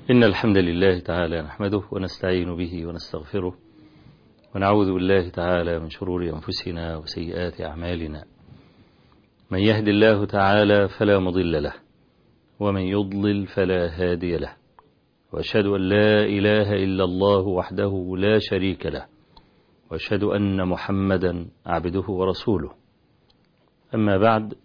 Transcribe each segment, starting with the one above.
إن الحمد لله تعالى نحمده ونستعين به ونستغفره ونعوذ بالله تعالى من شرور أنفسنا وسيئات أعمالنا من يهد الله تعالى فلا مضل له ومن يضلل فلا هادي له وأشهد أن لا إله إلا الله وحده لا شريك له وأشهد أن محمدا عبده ورسوله أما بعد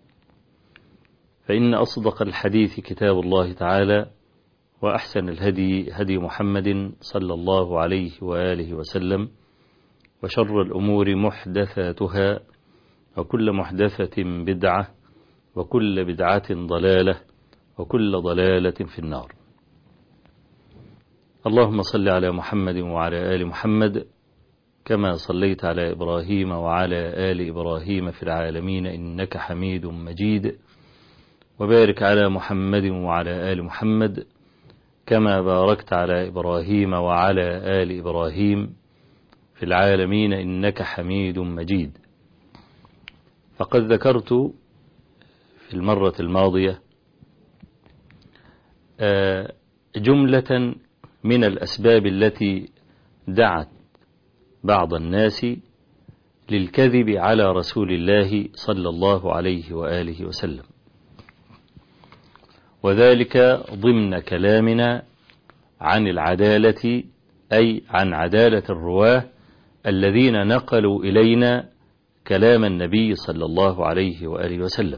فإن أصدق الحديث كتاب الله تعالى وأحسن الهدي هدي محمد صلى الله عليه وآله وسلم وشر الأمور محدثاتها وكل محدثة بدعة وكل بدعة ضلالة وكل ضلالة في النار اللهم صل على محمد وعلى آل محمد كما صليت على إبراهيم وعلى آل إبراهيم في العالمين إنك حميد مجيد وبارك على محمد وعلى آل محمد كما باركت على إبراهيم وعلى آل إبراهيم في العالمين إنك حميد مجيد فقد ذكرت في المرة الماضية جملة من الأسباب التي دعت بعض الناس للكذب على رسول الله صلى الله عليه وآله وسلم وذلك ضمن كلامنا عن العدالة أي عن عدالة الرواه الذين نقلوا إلينا كلام النبي صلى الله عليه وآله وسلم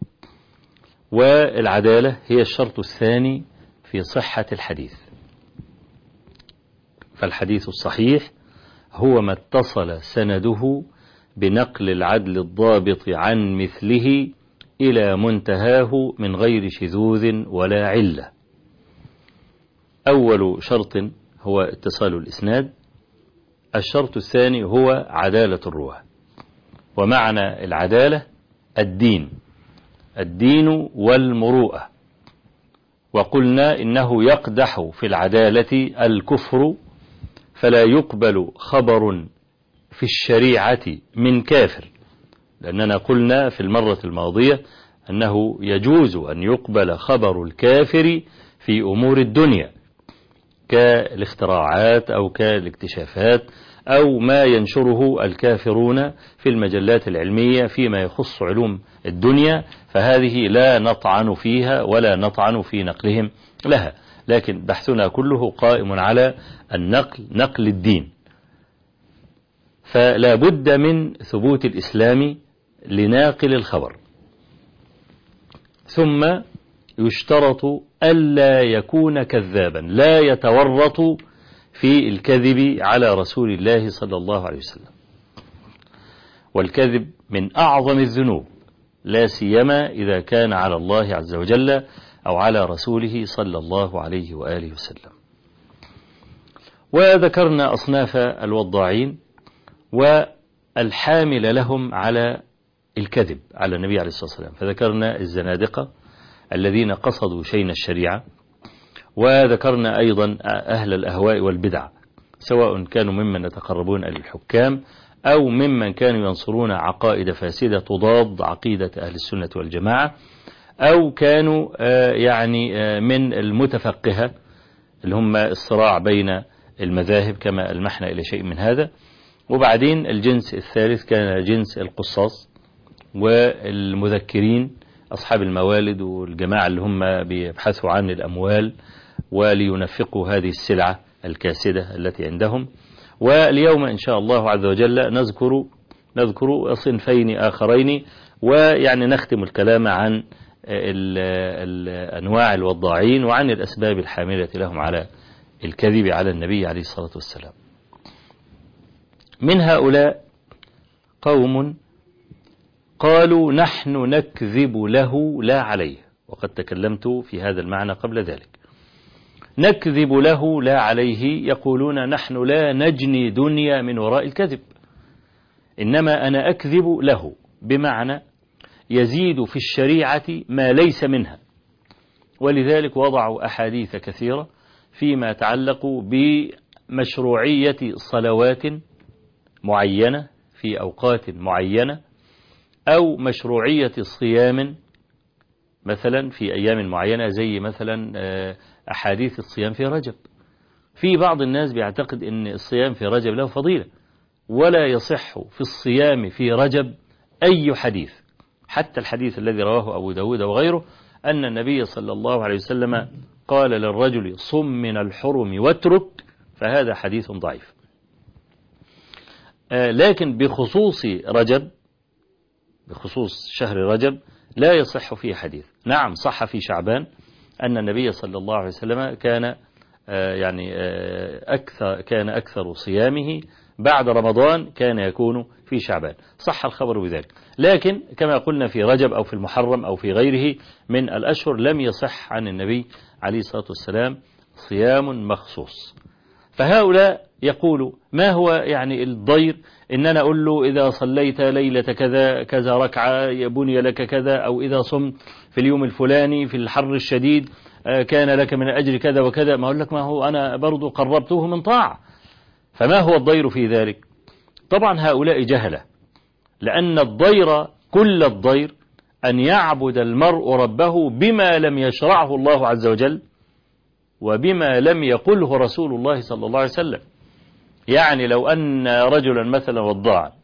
والعدالة هي الشرط الثاني في صحة الحديث فالحديث الصحيح هو ما اتصل سنده بنقل العدل الضابط عن مثله إلى منتهاه من غير شذوذ ولا علة أول شرط هو اتصال الإسناد الشرط الثاني هو عدالة الرواه ومعنى العدالة الدين الدين والمروءة وقلنا إنه يقدح في العدالة الكفر فلا يقبل خبر في الشريعة من كافر لأننا قلنا في المرة الماضية أنه يجوز أن يقبل خبر الكافر في أمور الدنيا كالاختراعات أو كالاكتشافات أو ما ينشره الكافرون في المجلات العلمية فيما يخص علوم الدنيا فهذه لا نطعن فيها ولا نطعن في نقلهم لها لكن بحثنا كله قائم على النقل نقل الدين فلا بد من ثبوت الإسلام لناقل الخبر ثم يشترط ألا يكون كذابا لا يتورط في الكذب على رسول الله صلى الله عليه وسلم والكذب من أعظم الذنوب لا سيما إذا كان على الله عز وجل أو على رسوله صلى الله عليه وآله وسلم وذكرنا أصناف الوضاعين والحامل لهم على الكذب على النبي عليه الصلاة والسلام فذكرنا الزنادقة الذين قصدوا شين الشريعة وذكرنا أيضا أهل الأهواء والبدع سواء كانوا ممن يتقربون إلى الحكام أو ممن كانوا ينصرون عقائد فاسدة تضاد عقيدة أهل السنة والجماعة أو كانوا يعني من المتفقهة اللي هم الصراع بين المذاهب كما ألمحنا إلى شيء من هذا وبعدين الجنس الثالث كان جنس القصاص والمذكرين أصحاب الموالد والجماعة اللي هم بيبحثوا عن الأموال ولينفقوا هذه السلعة الكاسدة التي عندهم واليوم إن شاء الله عز وجل نذكر نذكر صنفين آخرين ويعني نختم الكلام عن أنواع الوضاعين وعن الأسباب الحاملة لهم على الكذب على النبي عليه الصلاة والسلام من هؤلاء قوم قالوا نحن نكذب له لا عليه وقد تكلمت في هذا المعنى قبل ذلك نكذب له لا عليه يقولون نحن لا نجني دنيا من وراء الكذب إنما أنا أكذب له بمعنى يزيد في الشريعة ما ليس منها ولذلك وضعوا أحاديث كثيرة فيما يتعلق بمشروعية صلوات معينة في أوقات معينة أو مشروعية صيام مثلا في أيام معينة زي مثلا أحاديث الصيام في رجب في بعض الناس بيعتقد أن الصيام في رجب له فضيلة ولا يصح في الصيام في رجب أي حديث حتى الحديث الذي رواه أبو داود وغيره أن النبي صلى الله عليه وسلم قال للرجل صم من الحرم واترك فهذا حديث ضعيف لكن بخصوص رجب بخصوص شهر رجب لا يصح فيه حديث نعم صح في شعبان أن النبي صلى الله عليه وسلم كان يعني أكثر كان أكثر صيامه بعد رمضان كان يكون في شعبان صح الخبر بذلك لكن كما قلنا في رجب أو في المحرم أو في غيره من الأشهر لم يصح عن النبي عليه الصلاة والسلام صيام مخصوص فهؤلاء يقولوا ما هو يعني الضير إن أنا أقول له إذا صليت ليلة كذا كذا ركعة بني لك كذا أو إذا صمت في اليوم الفلاني في الحر الشديد كان لك من الأجر كذا وكذا ما أقول لك ما هو أنا برضو قربته من طاعة فما هو الضير في ذلك طبعا هؤلاء جهلة لأن الضير كل الضير أن يعبد المرء ربه بما لم يشرعه الله عز وجل وبما لم يقله رسول الله صلى الله عليه وسلم يعني لو أن رجلا مثلا وضاعا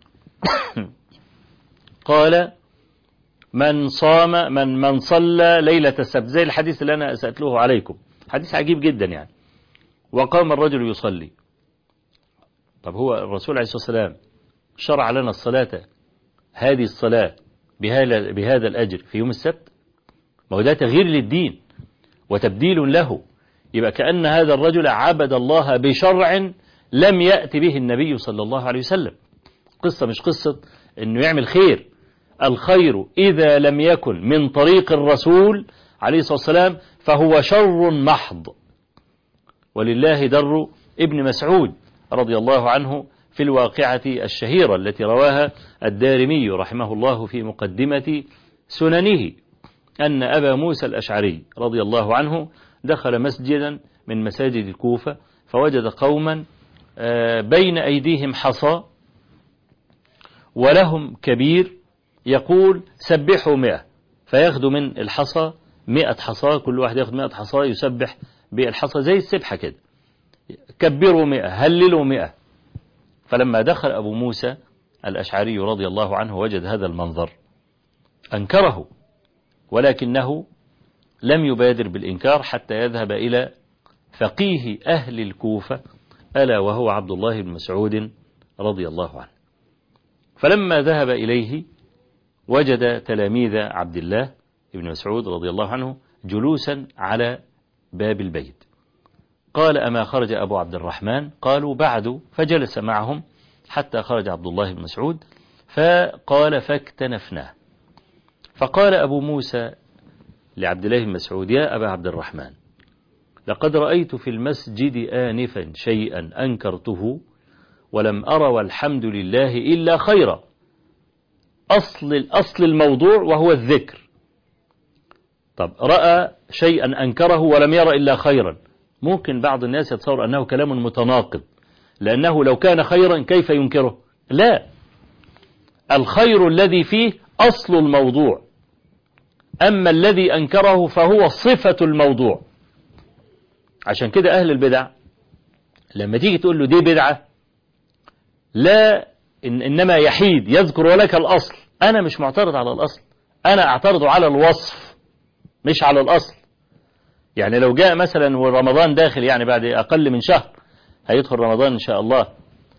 قال من صام من من صلى ليلة السبت زي الحديث اللي أنا سأتلوه عليكم حديث عجيب جدا يعني وقام الرجل يصلي طب هو الرسول عليه الصلاة والسلام شرع لنا الصلاة هذه الصلاة بهذا بهذا الأجر في يوم السبت ما هو ده تغيير للدين وتبديل له يبقى كأن هذا الرجل عبد الله بشرع لم يأتي به النبي صلى الله عليه وسلم قصة مش قصة انه يعمل خير الخير إذا لم يكن من طريق الرسول عليه الصلاة والسلام فهو شر محض ولله در ابن مسعود رضي الله عنه في الواقعة الشهيرة التي رواها الدارمي رحمه الله في مقدمة سننه أن أبا موسى الأشعري رضي الله عنه دخل مسجدا من مساجد الكوفة فوجد قوما بين أيديهم حصى ولهم كبير يقول سبحوا مئة فياخدوا من الحصى مئة حصى كل واحد ياخد مئة حصى يسبح بالحصى زي السبحة كده كبروا مئة هللوا مئة فلما دخل أبو موسى الأشعري رضي الله عنه وجد هذا المنظر أنكره ولكنه لم يبادر بالإنكار حتى يذهب إلى فقيه أهل الكوفة ألا وهو عبد الله بن مسعود رضي الله عنه فلما ذهب إليه وجد تلاميذ عبد الله بن مسعود رضي الله عنه جلوسا على باب البيت قال أما خرج أبو عبد الرحمن قالوا بعد فجلس معهم حتى خرج عبد الله بن مسعود فقال فاكتنفناه فقال أبو موسى لعبد الله بن مسعود يا أبا عبد الرحمن لقد رأيت في المسجد آنفا شيئا أنكرته ولم أرى والحمد لله إلا خيرا أصل الأصل الموضوع وهو الذكر طب رأى شيئا أنكره ولم يرى إلا خيرا ممكن بعض الناس يتصور أنه كلام متناقض لأنه لو كان خيرا كيف ينكره لا الخير الذي فيه أصل الموضوع أما الذي أنكره فهو صفة الموضوع عشان كده أهل البدع لما تيجي تقول له دي بدعة لا إن إنما يحيد يذكر لك الأصل أنا مش معترض على الأصل أنا أعترض على الوصف مش على الأصل يعني لو جاء مثلا ورمضان داخل يعني بعد أقل من شهر هيدخل رمضان إن شاء الله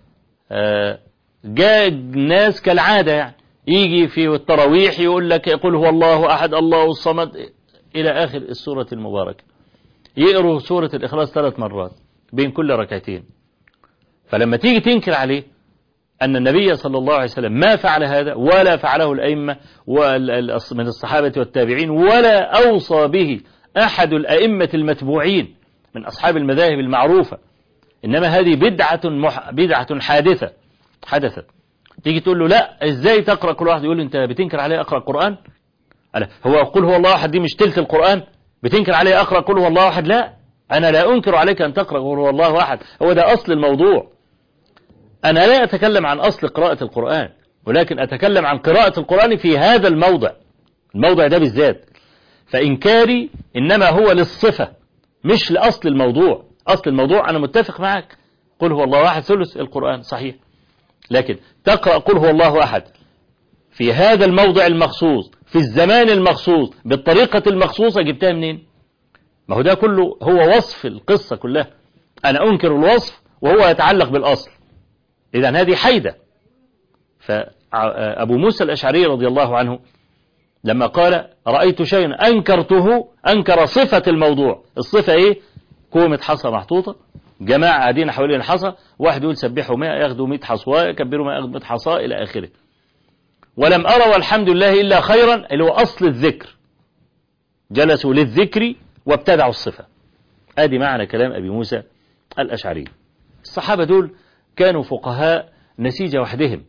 جاء ناس كالعادة يعني يجي في التراويح يقول لك يقول هو الله أحد الله الصمد إلى آخر السورة المباركة يقروا سورة الإخلاص ثلاث مرات بين كل ركعتين فلما تيجي تنكر عليه أن النبي صلى الله عليه وسلم ما فعل هذا ولا فعله الأئمة من الصحابة والتابعين ولا أوصى به أحد الأئمة المتبوعين من أصحاب المذاهب المعروفة إنما هذه بدعة مح... بدعة حادثة حدثت تيجي تقول له لا ازاي تقرأ كل واحد يقول له انت بتنكر عليه اقرأ القرآن هو قل هو الله احد دي مش تلك القرآن بتنكر عليه اقرأ قل هو الله احد لا انا لا انكر عليك ان تقرأ قل هو الله احد هو ده اصل الموضوع انا لا اتكلم عن اصل قراءة القرآن ولكن اتكلم عن قراءة القرآن في هذا الموضع الموضع ده بالذات فإنكاري إنما هو للصفة مش لأصل الموضوع أصل الموضوع أنا متفق معك قل هو الله أحد ثلث القرآن صحيح لكن تقرأ قل هو الله أحد في هذا الموضع المخصوص في الزمان المخصوص بالطريقة المخصوصة جبتها منين ما هو ده كله هو وصف القصة كلها أنا أنكر الوصف وهو يتعلق بالأصل إذا هذه حيدة فأبو موسى الأشعري رضي الله عنه لما قال رأيت شيئا أنكرته أنكر صفة الموضوع الصفة إيه كومة حصى محطوطة جماعة قاعدين حوالين الحصى واحد يقول سبحوا 100 ياخدوا 100 حصوى يكبروا 100 ياخدوا 100 حصى إلى آخره ولم أرى والحمد لله إلا خيرا اللي هو أصل الذكر جلسوا للذكر وابتدعوا الصفة ادي معنى كلام أبي موسى الأشعري الصحابة دول كانوا فقهاء نسيج وحدهم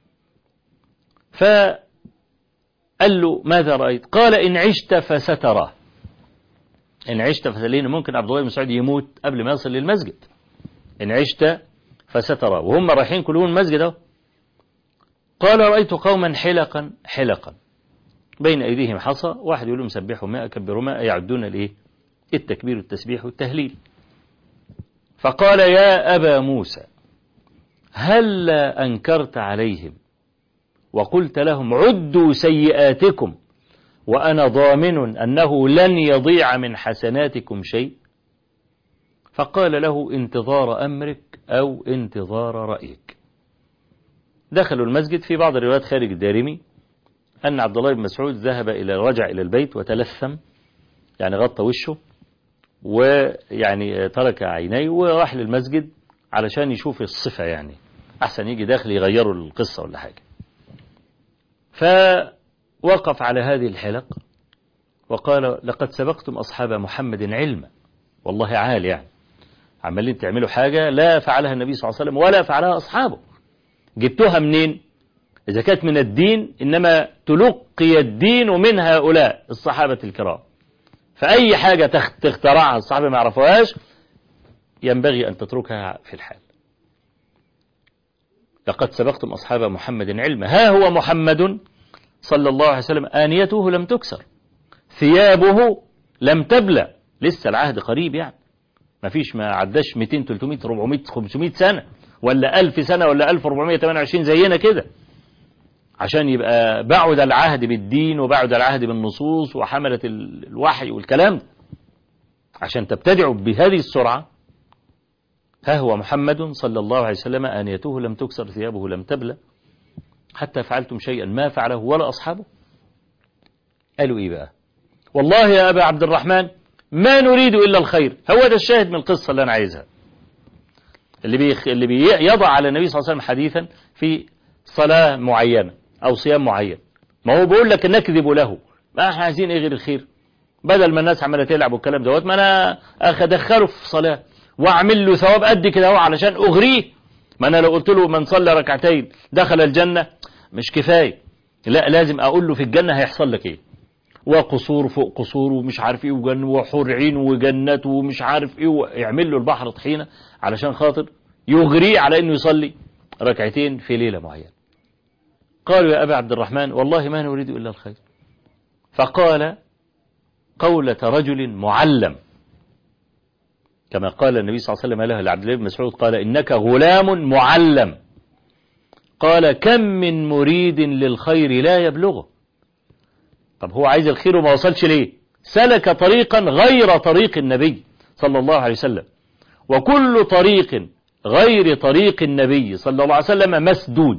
فقال له ماذا رأيت قال إن عشت فستراه إن عشت فسلين ممكن عبد الله بن مسعود يموت قبل ما يصل للمسجد إن عشت فستراه وهم رايحين كلهم المسجد اهو قال رأيت قوما حلقا حلقا بين أيديهم حصى واحد يقول لهم سبحوا ماء كبروا ماء يعدون الإيه التكبير والتسبيح والتهليل فقال يا أبا موسى هل أنكرت عليهم وقلت لهم عدوا سيئاتكم وأنا ضامن أنه لن يضيع من حسناتكم شيء فقال له انتظار أمرك أو انتظار رأيك دخلوا المسجد في بعض الروايات خارج الدارمي أن عبد الله بن مسعود ذهب إلى رجع إلى البيت وتلثم يعني غطى وشه ويعني ترك عينيه وراح للمسجد علشان يشوف الصفة يعني أحسن يجي داخل يغيروا القصة ولا حاجة فوقف على هذه الحلق وقال لقد سبقتم أصحاب محمد علما والله عال يعني عمالين تعملوا حاجة لا فعلها النبي صلى الله عليه وسلم ولا فعلها أصحابه جبتوها منين إذا كانت من الدين إنما تلقي الدين من هؤلاء الصحابة الكرام فأي حاجة تخترعها الصحابة ما يعرفوهاش ينبغي أن تتركها في الحال لقد سبقتم أصحاب محمد علما ها هو محمد صلى الله عليه وسلم آنيته لم تكسر ثيابه لم تبلى لسه العهد قريب يعني ما فيش ما عداش 200 300 400 500 سنة ولا 1000 سنة ولا 1428 زينا كده عشان يبقى بعد العهد بالدين وبعد العهد بالنصوص وحملة الوحي والكلام ده عشان تبتدعوا بهذه السرعة ها هو محمد صلى الله عليه وسلم آنيته لم تكسر ثيابه لم تبلى حتى فعلتم شيئا ما فعله ولا أصحابه قالوا إيه بقى والله يا أبا عبد الرحمن ما نريد إلا الخير هو ده الشاهد من القصة اللي أنا عايزها اللي بي اللي بيضع على النبي صلى الله عليه وسلم حديثا في صلاة معينة أو صيام معين ما هو بيقول لك نكذب له ما احنا عايزين ايه غير الخير بدل ما الناس عماله تلعب والكلام دوت ما انا ادخله في صلاه واعمل له ثواب قد كده اهو علشان اغريه ما انا لو قلت له من صلى ركعتين دخل الجنه مش كفايه لا لازم اقول له في الجنه هيحصل لك ايه وقصور فوق قصور ومش عارف ايه وجن وحور عين وجنات ومش عارف ايه ويعمل له البحر طحينه علشان خاطر يغريه على انه يصلي ركعتين في ليله معينه قالوا يا أبا عبد الرحمن والله ما نريد إلا الخير فقال قولة رجل معلم كما قال النبي صلى الله عليه وسلم له لعبد الله بن مسعود قال إنك غلام معلم قال كم من مريد للخير لا يبلغه طب هو عايز الخير وما وصلش ليه سلك طريقا غير طريق النبي صلى الله عليه وسلم وكل طريق غير طريق النبي صلى الله عليه وسلم مسدود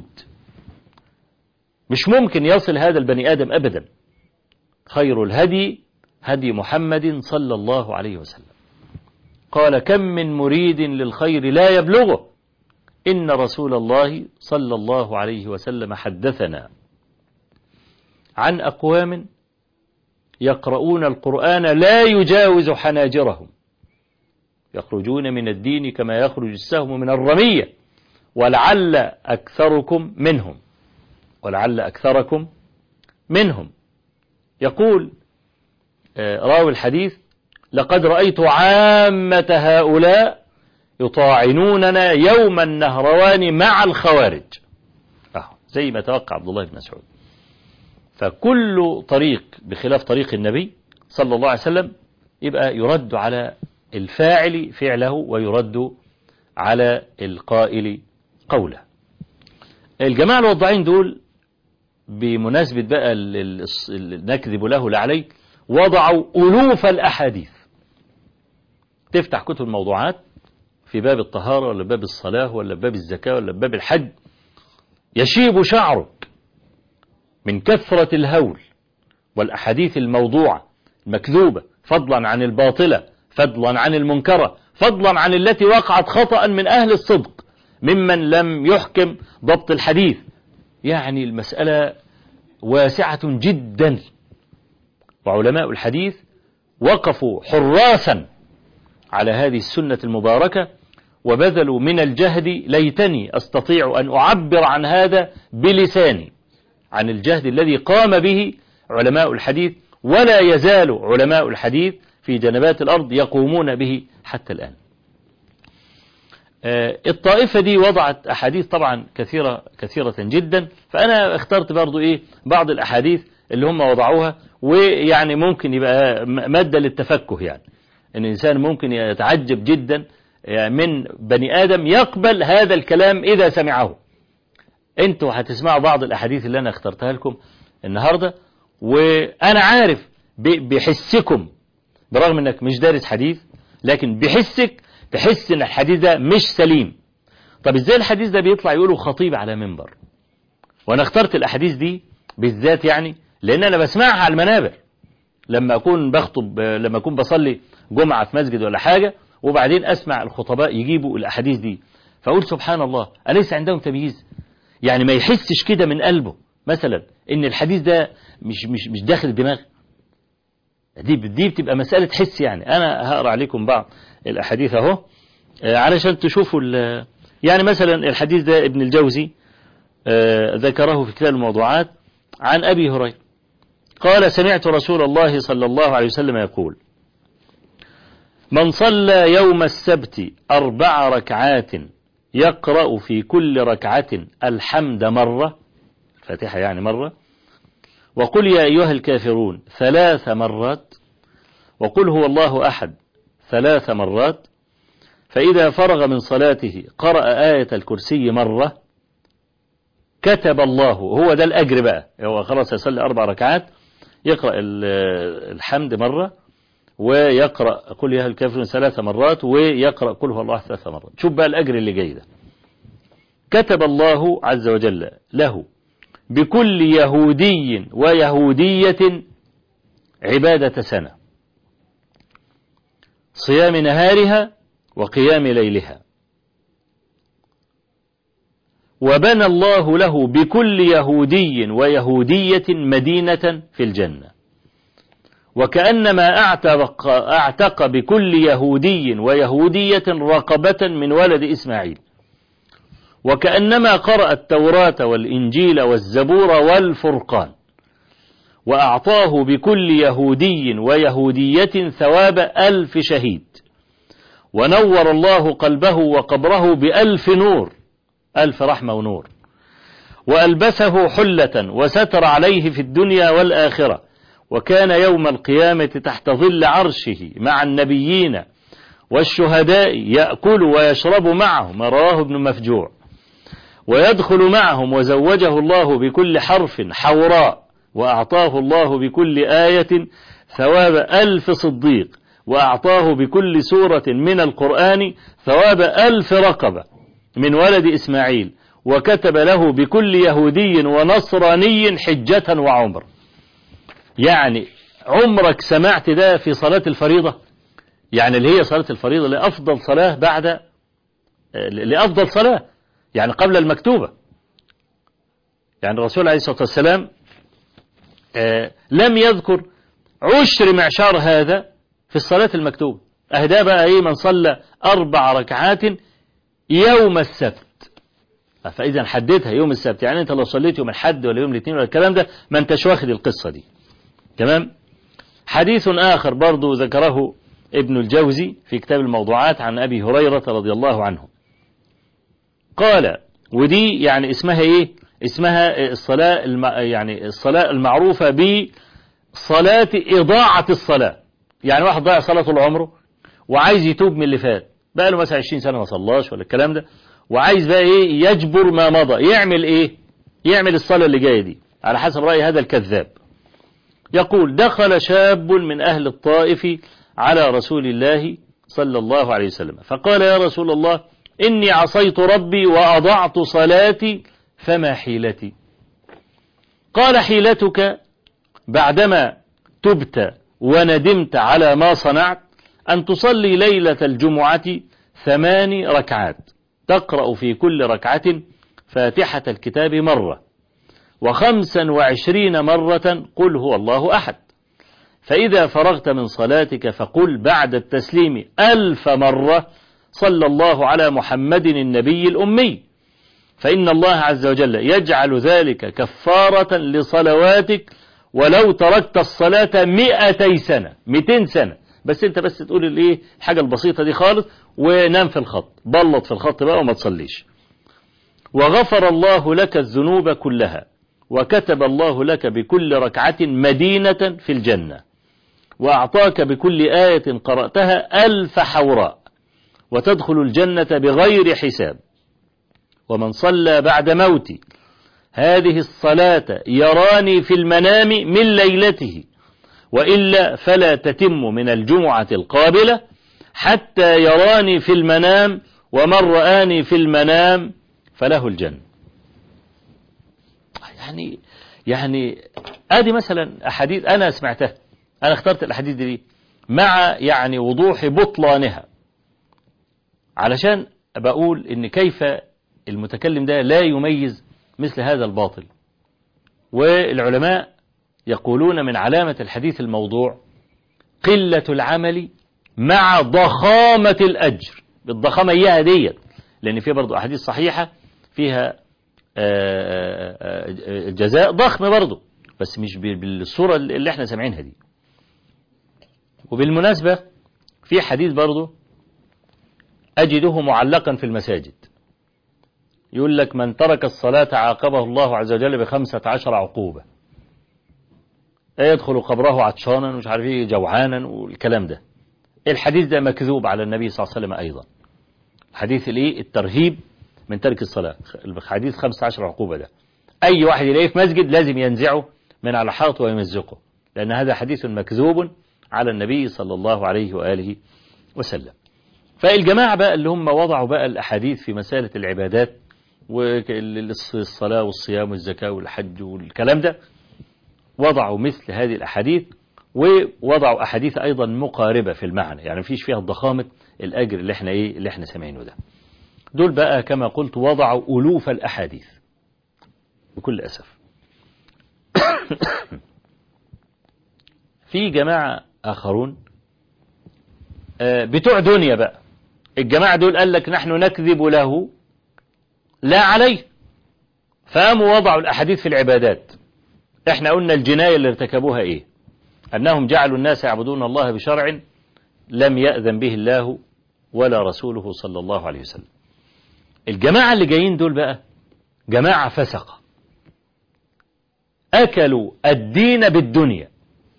مش ممكن يصل هذا البني آدم أبدا خير الهدي هدي محمد صلى الله عليه وسلم قال كم من مريد للخير لا يبلغه إن رسول الله صلى الله عليه وسلم حدثنا عن أقوام يقرؤون القرآن لا يجاوز حناجرهم يخرجون من الدين كما يخرج السهم من الرمية ولعل أكثركم منهم ولعل أكثركم منهم يقول راوي الحديث لقد رأيت عامة هؤلاء يطاعنوننا يوم النهروان مع الخوارج أه زي ما توقع عبد الله بن مسعود فكل طريق بخلاف طريق النبي صلى الله عليه وسلم يبقى يرد على الفاعل فعله ويرد على القائل قوله الجماعة الوضعين دول بمناسبة بقى نكذب له لا عليه وضعوا ألوف الأحاديث تفتح كتب الموضوعات في باب الطهارة ولا باب الصلاة ولا باب الزكاة ولا باب الحج يشيب شعرك من كثرة الهول والأحاديث الموضوعة المكذوبة فضلا عن الباطلة فضلا عن المنكرة فضلا عن التي وقعت خطأ من أهل الصدق ممن لم يحكم ضبط الحديث يعني المسألة واسعة جدا وعلماء الحديث وقفوا حراسا على هذه السنة المباركة وبذلوا من الجهد ليتني أستطيع أن أعبر عن هذا بلساني عن الجهد الذي قام به علماء الحديث ولا يزال علماء الحديث في جنبات الأرض يقومون به حتى الآن الطائفة دي وضعت أحاديث طبعا كثيرة كثيرة جدا فأنا اخترت برضو إيه بعض الأحاديث اللي هم وضعوها ويعني ممكن يبقى مادة للتفكه يعني ان الانسان ممكن يتعجب جدا من بني ادم يقبل هذا الكلام اذا سمعه انتوا هتسمعوا بعض الاحاديث اللي انا اخترتها لكم النهاردة وانا عارف بحسكم برغم انك مش دارس حديث لكن بحسك تحس ان الحديث ده مش سليم طب ازاي الحديث ده بيطلع يقوله خطيب على منبر وانا اخترت الاحاديث دي بالذات يعني لان انا بسمعها على المنابر لما اكون بخطب لما اكون بصلي جمعة في مسجد ولا حاجة وبعدين اسمع الخطباء يجيبوا الاحاديث دي فاقول سبحان الله اليس عندهم تمييز يعني ما يحسش كده من قلبه مثلا ان الحديث ده مش مش مش داخل الدماغ دي دي بتبقى مسألة حس يعني انا هقرا عليكم بعض الاحاديث اهو علشان تشوفوا يعني مثلا الحديث ده ابن الجوزي ذكره في كتاب الموضوعات عن ابي هريره قال سمعت رسول الله صلى الله عليه وسلم يقول من صلى يوم السبت أربع ركعات يقرأ في كل ركعة الحمد مرة فاتحة يعني مرة وقل يا أيها الكافرون ثلاث مرات وقل هو الله أحد ثلاث مرات فإذا فرغ من صلاته قرأ آية الكرسي مرة كتب الله هو ده الأجر بقى هو خلاص يصلي أربع ركعات يقرأ الحمد مرة ويقرأ قل يا الكافرون ثلاث مرات ويقرأ قل هو الله ثلاث مرات شوف بقى الأجر اللي جاي ده كتب الله عز وجل له بكل يهودي ويهودية عبادة سنة صيام نهارها وقيام ليلها وبنى الله له بكل يهودي ويهودية مدينة في الجنة وكأنما أعتق, أعتق بكل يهودي ويهودية رقبة من ولد إسماعيل وكأنما قرأ التوراة والإنجيل والزبور والفرقان وأعطاه بكل يهودي ويهودية ثواب ألف شهيد ونور الله قلبه وقبره بألف نور ألف رحمة ونور وألبسه حلة وستر عليه في الدنيا والآخرة وكان يوم القيامة تحت ظل عرشه مع النبيين والشهداء يأكل ويشرب معهم رواه ابن مفجوع ويدخل معهم وزوجه الله بكل حرف حوراء وأعطاه الله بكل آية ثواب ألف صديق وأعطاه بكل سورة من القرآن ثواب ألف رقبة من ولد إسماعيل وكتب له بكل يهودي ونصراني حجة وعمر يعني عمرك سمعت ده في صلاة الفريضة يعني اللي هي صلاة الفريضة لأفضل صلاة بعد لأفضل صلاة يعني قبل المكتوبة يعني الرسول عليه الصلاة والسلام لم يذكر عشر معشار هذا في الصلاة المكتوبة أهدا بقى إيه من صلى أربع ركعات يوم السبت فإذا حددها يوم السبت يعني أنت لو صليت يوم الحد ولا يوم الاثنين ولا الكلام ده ما أنتش واخد القصة دي تمام حديث آخر برضو ذكره ابن الجوزي في كتاب الموضوعات عن أبي هريرة رضي الله عنه قال ودي يعني اسمها ايه اسمها الصلاة الم... يعني الصلاة المعروفة صلاة إضاعة الصلاة يعني واحد ضيع صلاة طول عمره وعايز يتوب من اللي فات بقى له مثلا 20 سنة ما صلاش ولا الكلام ده وعايز بقى ايه يجبر ما مضى يعمل ايه يعمل الصلاة اللي جاية دي على حسب رأي هذا الكذاب يقول دخل شاب من أهل الطائف على رسول الله صلى الله عليه وسلم فقال يا رسول الله إني عصيت ربي وأضعت صلاتي فما حيلتي قال حيلتك بعدما تبت وندمت على ما صنعت أن تصلي ليلة الجمعة ثمان ركعات تقرأ في كل ركعة فاتحة الكتاب مرة وخمسا وعشرين مرة قل هو الله أحد فإذا فرغت من صلاتك فقل بعد التسليم ألف مرة صلى الله على محمد النبي الأمي فإن الله عز وجل يجعل ذلك كفارة لصلواتك ولو تركت الصلاة مئتي سنة مئتين سنة بس انت بس تقول الايه الحاجة البسيطة دي خالص ونام في الخط بلط في الخط بقى وما تصليش وغفر الله لك الذنوب كلها وكتب الله لك بكل ركعة مدينة في الجنة وأعطاك بكل آية قرأتها ألف حوراء وتدخل الجنة بغير حساب ومن صلى بعد موتي هذه الصلاة يراني في المنام من ليلته وإلا فلا تتم من الجمعة القابلة حتى يراني في المنام ومن رآني في المنام فله الجنة يعني يعني ادي مثلا احاديث انا سمعتها انا اخترت الاحاديث دي مع يعني وضوح بطلانها علشان بقول ان كيف المتكلم ده لا يميز مثل هذا الباطل والعلماء يقولون من علامة الحديث الموضوع قلة العمل مع ضخامة الأجر بالضخامة إياها ديت لأن فيها برضو أحاديث صحيحة فيها جزاء ضخم برضو بس مش بالصورة اللي احنا سامعينها دي وبالمناسبة في حديث برضو أجده معلقا في المساجد يقول لك من ترك الصلاة عاقبه الله عز وجل بخمسة عشر عقوبة يدخل قبره عطشانا ومش عارف ايه جوعانا والكلام ده الحديث ده مكذوب على النبي صلى الله عليه وسلم أيضا حديث الايه الترهيب من ترك الصلاة الحديث 15 عقوبة ده أي واحد يلاقيه في مسجد لازم ينزعه من على حاط ويمزقه لأن هذا حديث مكذوب على النبي صلى الله عليه وآله وسلم فالجماعة بقى اللي هم وضعوا بقى الأحاديث في مسألة العبادات والصلاة والصيام والزكاة والحج والكلام ده وضعوا مثل هذه الأحاديث ووضعوا أحاديث أيضا مقاربة في المعنى يعني مفيش فيها ضخامة الأجر اللي احنا إيه اللي احنا سامعينه ده دول بقى كما قلت وضعوا ألوف الأحاديث بكل أسف في جماعة آخرون بتوع دنيا بقى الجماعة دول قال لك نحن نكذب له لا عليه فقاموا وضعوا الأحاديث في العبادات احنا قلنا الجناية اللي ارتكبوها ايه أنهم جعلوا الناس يعبدون الله بشرع لم يأذن به الله ولا رسوله صلى الله عليه وسلم الجماعة اللي جايين دول بقى جماعة فسقة أكلوا الدين بالدنيا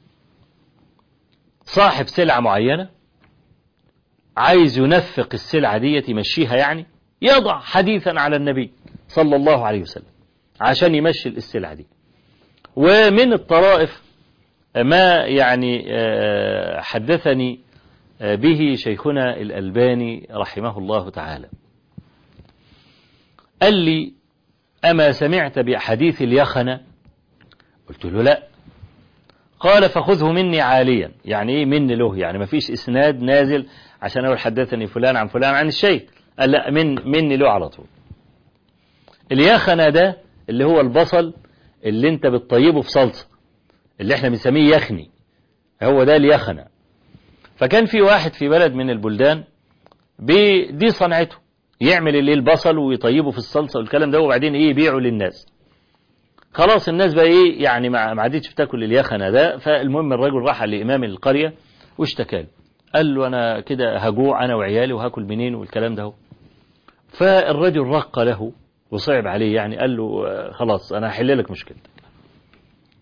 صاحب سلعة معينة عايز ينفق السلعة دي يمشيها يعني يضع حديثا على النبي صلى الله عليه وسلم عشان يمشي السلعة دي ومن الطرائف ما يعني حدثني به شيخنا الألباني رحمه الله تعالى قال لي أما سمعت بحديث اليخنة قلت له لا قال فخذه مني عاليا يعني ايه مني له يعني ما فيش اسناد نازل عشان اقول حدثني فلان عن فلان عن الشيخ قال لا من مني له على طول اليخنة ده اللي هو البصل اللي انت بتطيبه في صلصة اللي احنا بنسميه يخني هو ده اليخنة فكان في واحد في بلد من البلدان دي صنعته يعمل اللي البصل ويطيبه في الصلصة والكلام ده وبعدين ايه يبيعه للناس خلاص الناس بقى ايه يعني ما عادتش بتاكل اليخنة ده فالمهم الرجل راح لإمام القرية واشتكى له قال له انا كده هجوع انا وعيالي وهاكل منين والكلام ده فالرجل رق له وصعب عليه يعني قال له خلاص انا هحل لك مشكلتك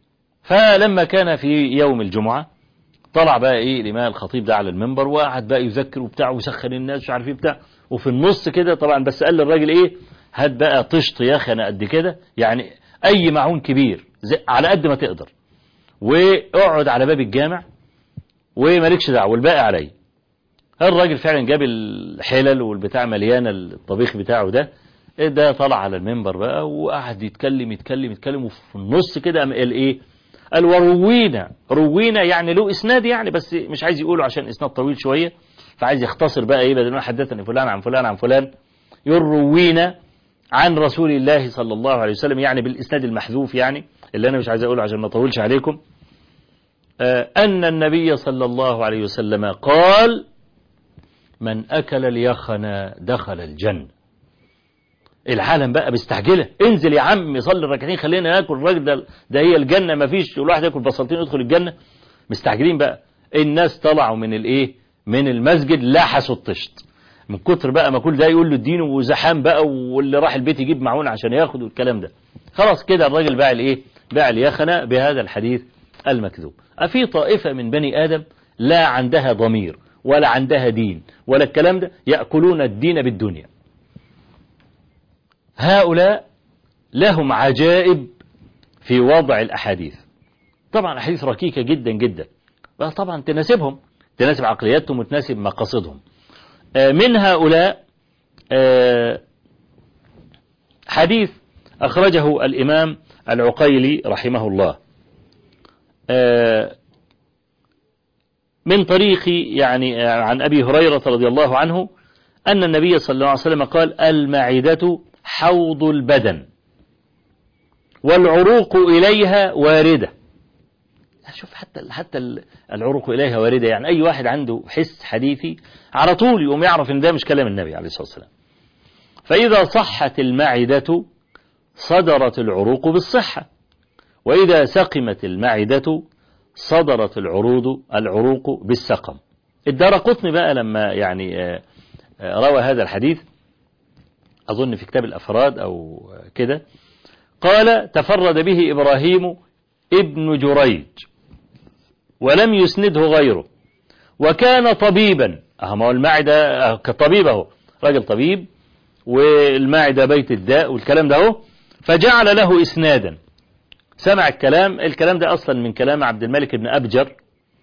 فلما كان في يوم الجمعة طلع بقى ايه الامام الخطيب ده على المنبر وقعد بقى يذكر وبتاع ويسخن الناس مش عارف ايه بتاع وفي النص كده طبعا بس قال للراجل ايه هات بقى طشت يخنة قد كده يعني اي معون كبير على قد ما تقدر واقعد على باب الجامع ومالكش دعوه والباقي عليا الراجل فعلا جاب الحلل والبتاع مليانه الطبيخ بتاعه ده ده طلع على المنبر بقى وقعد يتكلم يتكلم يتكلم وفي النص كده قام قال ايه قال وروينا روينا يعني له اسناد يعني بس مش عايز يقوله عشان اسناد طويل شويه فعايز يختصر بقى ايه بدل ما حدثني فلان عن فلان عن فلان يروينا عن رسول الله صلى الله عليه وسلم يعني بالاسناد المحذوف يعني اللي انا مش عايز اقوله عشان ما اطولش عليكم ان النبي صلى الله عليه وسلم قال من اكل اليخن دخل الجنه العالم بقى مستعجله انزل يا عم صلي الركعتين خلينا ناكل الراجل ده ده هي الجنه ما فيش الواحد ياكل بساطين يدخل الجنه مستعجلين بقى الناس طلعوا من الايه من المسجد لحسوا الطشت من كتر بقى ما كل ده يقول له الدين وزحام بقى واللي راح البيت يجيب معون عشان ياخد والكلام ده خلاص كده الراجل باع الايه باع اليخنه بهذا الحديث المكذوب أفي طائفة من بني آدم لا عندها ضمير ولا عندها دين ولا الكلام ده يأكلون الدين بالدنيا هؤلاء لهم عجائب في وضع الأحاديث طبعا أحاديث ركيكة جدا جدا طبعا تناسبهم تناسب عقلياتهم وتناسب مقاصدهم من هؤلاء حديث أخرجه الإمام العقيلي رحمه الله من طريق يعني عن أبي هريرة رضي الله عنه أن النبي صلى الله عليه وسلم قال المعدة حوض البدن والعروق إليها واردة شوف حتى حتى العروق إليها واردة يعني أي واحد عنده حس حديثي على طول يقوم يعرف إن ده مش كلام النبي عليه الصلاة والسلام فإذا صحت المعدة صدرت العروق بالصحة وإذا سقمت المعدة صدرت العروض العروق بالسقم الدار قطني بقى لما يعني روى هذا الحديث أظن في كتاب الأفراد أو كده قال تفرد به إبراهيم ابن جريج ولم يسنده غيره وكان طبيبا أهم هو المعدة كطبيب أهو راجل طبيب والمعدة بيت الداء والكلام ده أهو فجعل له إسنادا سمع الكلام الكلام ده أصلا من كلام عبد الملك بن أبجر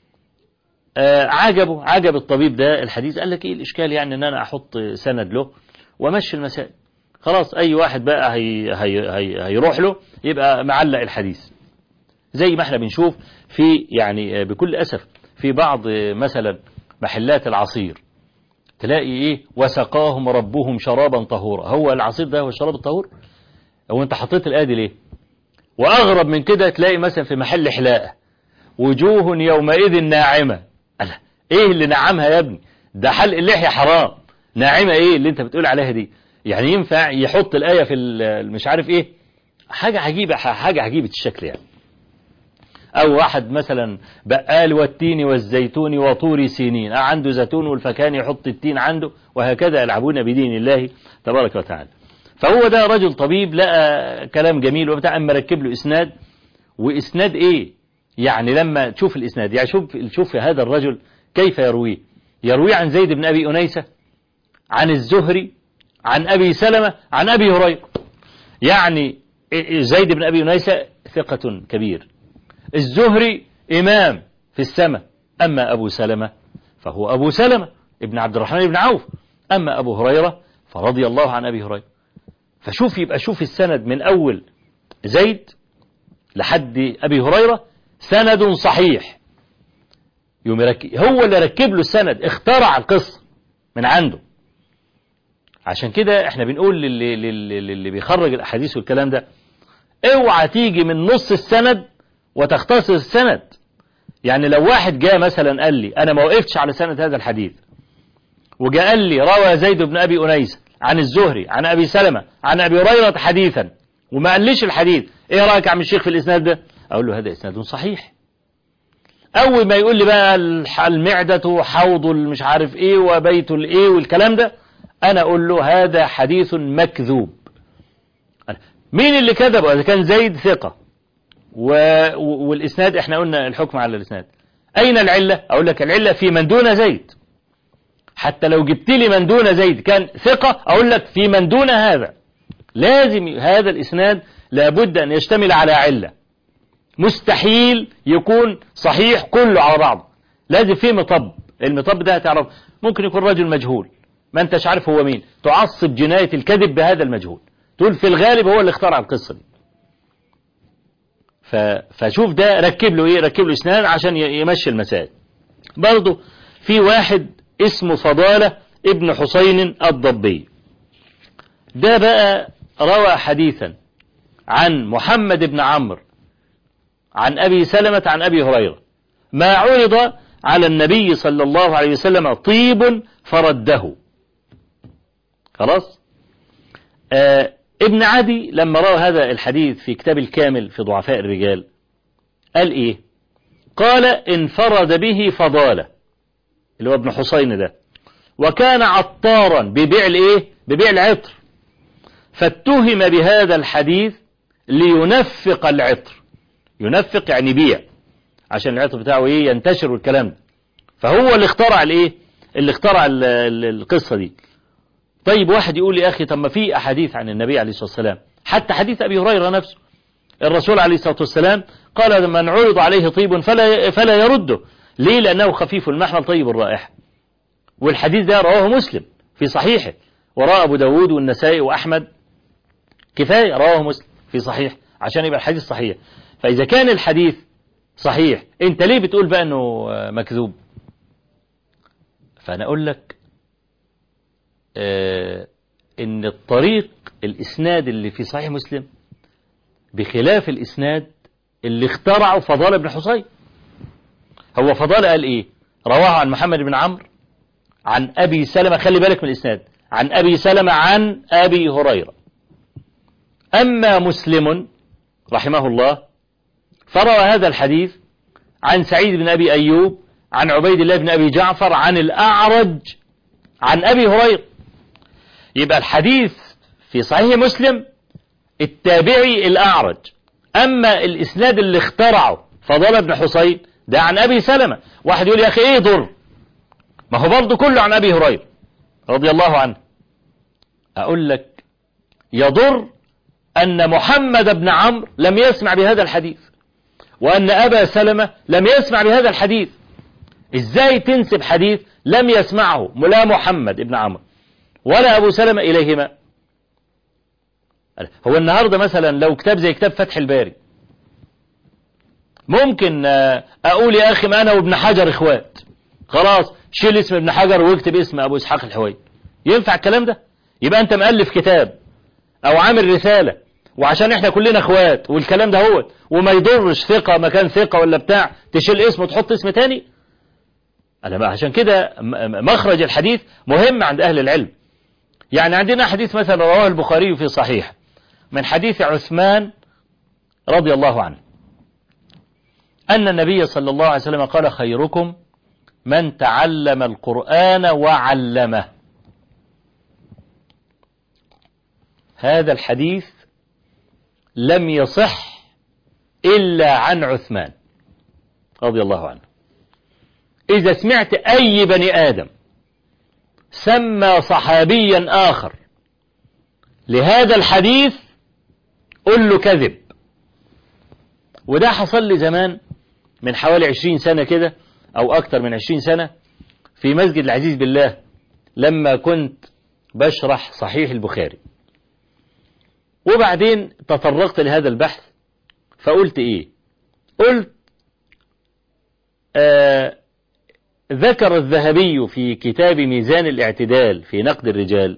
آه عجبه عجب الطبيب ده الحديث قال لك إيه الإشكال يعني أن أنا أحط سند له ومشي المسائل خلاص أي واحد بقى هي هي هي هيروح له يبقى معلق الحديث زي ما احنا بنشوف في يعني بكل أسف في بعض مثلا محلات العصير تلاقي ايه وسقاهم ربهم شرابا طهورا هو العصير ده هو الشراب الطهور هو انت حطيت الآية دي ليه وأغرب من كده تلاقي مثلا في محل حلاقة وجوه يومئذ ناعمة ألا إيه اللي نعمها يا ابني ده حلق اللحية حرام ناعمة إيه اللي أنت بتقول عليها دي يعني ينفع يحط الآية في مش عارف إيه حاجة عجيبة حاجة عجيبة الشكل يعني أو واحد مثلا بقال والتين والزيتون وطور سينين عنده زيتون والفكان يحط التين عنده وهكذا يلعبون بدين الله تبارك وتعالى فهو ده رجل طبيب لقى كلام جميل وبتاع اما ركب له اسناد واسناد ايه يعني لما تشوف الاسناد يعني شوف شوف هذا الرجل كيف يرويه يرويه عن زيد بن ابي انيسه عن الزهري عن ابي سلمه عن ابي هريره يعني زيد بن ابي انيسه ثقه كبير الزهري امام في السماء اما ابو سلمه فهو ابو سلمه ابن عبد الرحمن بن عوف اما ابو هريره فرضي الله عن ابي هريره فشوف يبقى شوف السند من أول زيد لحد أبي هريرة سند صحيح يوم يركب هو اللي ركب له السند اخترع القصة من عنده عشان كده احنا بنقول للي, للي, للي بيخرج الأحاديث والكلام ده اوعى تيجي من نص السند وتختصر السند يعني لو واحد جاء مثلا قال لي انا ما وقفتش على سند هذا الحديث وجاء قال لي روى زيد بن ابي انيس عن الزهري عن أبي سلمة عن أبي هريرة حديثا وما قاليش الحديث إيه رأيك يا عم الشيخ في الإسناد ده أقول له هذا إسناد صحيح أول ما يقول لي بقى المعدة حوض مش عارف إيه وبيت الإيه والكلام ده أنا أقول له هذا حديث مكذوب مين اللي كذبه إذا كان زيد ثقة و... والإسناد احنا قلنا الحكم على الإسناد أين العلة أقول لك العلة في من دون زيد حتى لو جبت لي من دون زيد كان ثقة أقول لك في من دون هذا لازم هذا الإسناد لابد أن يشتمل على علة مستحيل يكون صحيح كله على بعض لازم فيه مطب المطب ده هتعرف ممكن يكون رجل مجهول ما انتش عارف هو مين تعصب جناية الكذب بهذا المجهول تقول في الغالب هو اللي اخترع القصة دي ف... فشوف ده ركب له ايه ركب له اسنان عشان يمشي المسائل برضه في واحد اسمه فضالة ابن حسين الضبي ده بقى روى حديثا عن محمد بن عمرو عن أبي سلمة عن أبي هريرة ما عرض على النبي صلى الله عليه وسلم طيب فرده خلاص آه ابن عدي لما روى هذا الحديث في كتاب الكامل في ضعفاء الرجال قال ايه قال انفرد به فضالة اللي هو ابن حسين ده وكان عطارا ببيع الايه ببيع العطر فاتهم بهذا الحديث لينفق العطر ينفق يعني بيع عشان العطر بتاعه ايه ينتشر والكلام ده فهو اللي اخترع الايه اللي اخترع القصة دي طيب واحد يقول لي اخي طب ما في احاديث عن النبي عليه الصلاة والسلام حتى حديث ابي هريرة نفسه الرسول عليه الصلاة والسلام قال من عرض عليه طيب فلا فلا يرده ليه لانه خفيف المحمل طيب الرائحة والحديث ده رواه مسلم في صحيحه وراء ابو داود والنسائي واحمد كفاية رواه مسلم في صحيح عشان يبقى الحديث صحيح فاذا كان الحديث صحيح انت ليه بتقول بقى انه مكذوب فانا اقول لك آه ان الطريق الاسناد اللي في صحيح مسلم بخلاف الاسناد اللي اخترعه فضال بن حصين هو فضال قال ايه رواه عن محمد بن عمرو عن ابي سلمة خلي بالك من الاسناد عن ابي سلمة عن ابي هريرة اما مسلم رحمه الله فروى هذا الحديث عن سعيد بن ابي ايوب عن عبيد الله بن ابي جعفر عن الاعرج عن ابي هريره يبقى الحديث في صحيح مسلم التابعي الأعرج أما الإسناد اللي اخترعه فضل بن حسين ده عن أبي سلمة واحد يقول يا أخي إيه ضر ما هو برضه كله عن أبي هريرة رضي الله عنه أقول لك يضر أن محمد بن عمرو لم يسمع بهذا الحديث وأن أبا سلمة لم يسمع بهذا الحديث إزاي تنسب حديث لم يسمعه لا محمد بن عمرو ولا أبو سلمة إليهما هو النهاردة مثلا لو كتاب زي كتاب فتح الباري ممكن أقول يا أخي ما أنا وابن حجر إخوات خلاص شيل اسم ابن حجر واكتب اسم أبو إسحاق الحوي ينفع الكلام ده يبقى أنت مؤلف كتاب أو عامل رسالة وعشان احنا كلنا اخوات والكلام ده هو وما يضرش ثقة مكان ثقة ولا بتاع تشيل اسم وتحط اسم تاني أنا بقى عشان كده مخرج الحديث مهم عند أهل العلم يعني عندنا حديث مثلا رواه البخاري في صحيح من حديث عثمان رضي الله عنه أن النبي صلى الله عليه وسلم قال خيركم من تعلم القرآن وعلمه هذا الحديث لم يصح إلا عن عثمان رضي الله عنه إذا سمعت أي بني آدم سمى صحابيا آخر لهذا الحديث قل له كذب وده حصل لي زمان من حوالي عشرين سنة كده أو أكتر من عشرين سنة في مسجد العزيز بالله لما كنت بشرح صحيح البخاري وبعدين تطرقت لهذا البحث فقلت إيه قلت آه ذكر الذهبي في كتاب ميزان الاعتدال في نقد الرجال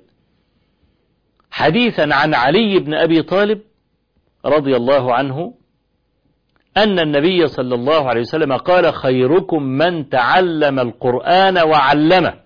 حديثا عن علي بن أبي طالب رضي الله عنه أن النبي صلى الله عليه وسلم قال خيركم من تعلم القرآن وعلمه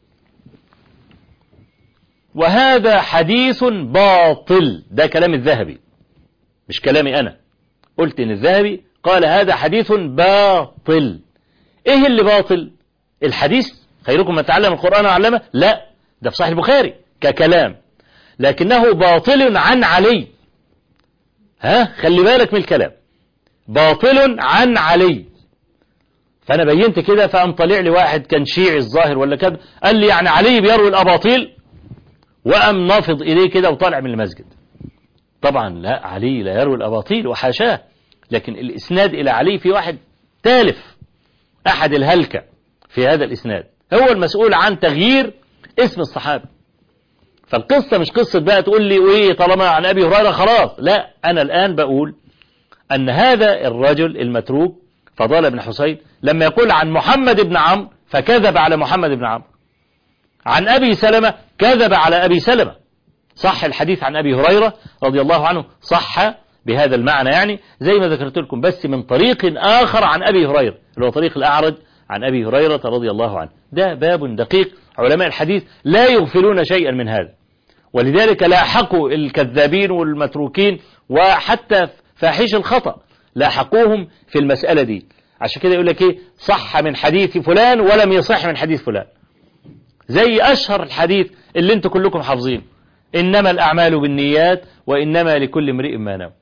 وهذا حديث باطل ده كلام الذهبي مش كلامي أنا قلت إن الذهبي قال هذا حديث باطل إيه اللي باطل الحديث خيركم من تعلم القرآن وعلمه لا ده في صحيح البخاري ككلام لكنه باطل عن علي ها خلي بالك من الكلام باطل عن علي فأنا بينت كده فقام طلع لي واحد كان شيعي الظاهر ولا كده قال لي يعني علي بيروي الأباطيل وقام نافض إليه كده وطالع من المسجد طبعا لا علي لا يروي الأباطيل وحاشاه لكن الإسناد إلى علي في واحد تالف أحد الهلكة في هذا الإسناد هو المسؤول عن تغيير اسم الصحابي فالقصة مش قصة بقى تقول لي وإيه طالما عن أبي هريرة خلاص لا أنا الآن بقول أن هذا الرجل المتروك فضال بن حسين لما يقول عن محمد بن عمرو فكذب على محمد بن عمرو عن أبي سلمة كذب على أبي سلمة صح الحديث عن أبي هريرة رضي الله عنه صح بهذا المعنى يعني زي ما ذكرت لكم بس من طريق آخر عن أبي هريرة اللي هو طريق الأعرج عن أبي هريرة رضي الله عنه ده باب دقيق علماء الحديث لا يغفلون شيئا من هذا ولذلك لاحقوا الكذابين والمتروكين وحتى فاحش الخطأ لاحقوهم في المسألة دي عشان كده يقول لك ايه صح من حديث فلان ولم يصح من حديث فلان زي أشهر الحديث اللي انتوا كلكم حافظينه إنما الأعمال بالنيات وإنما لكل امرئ ما نوى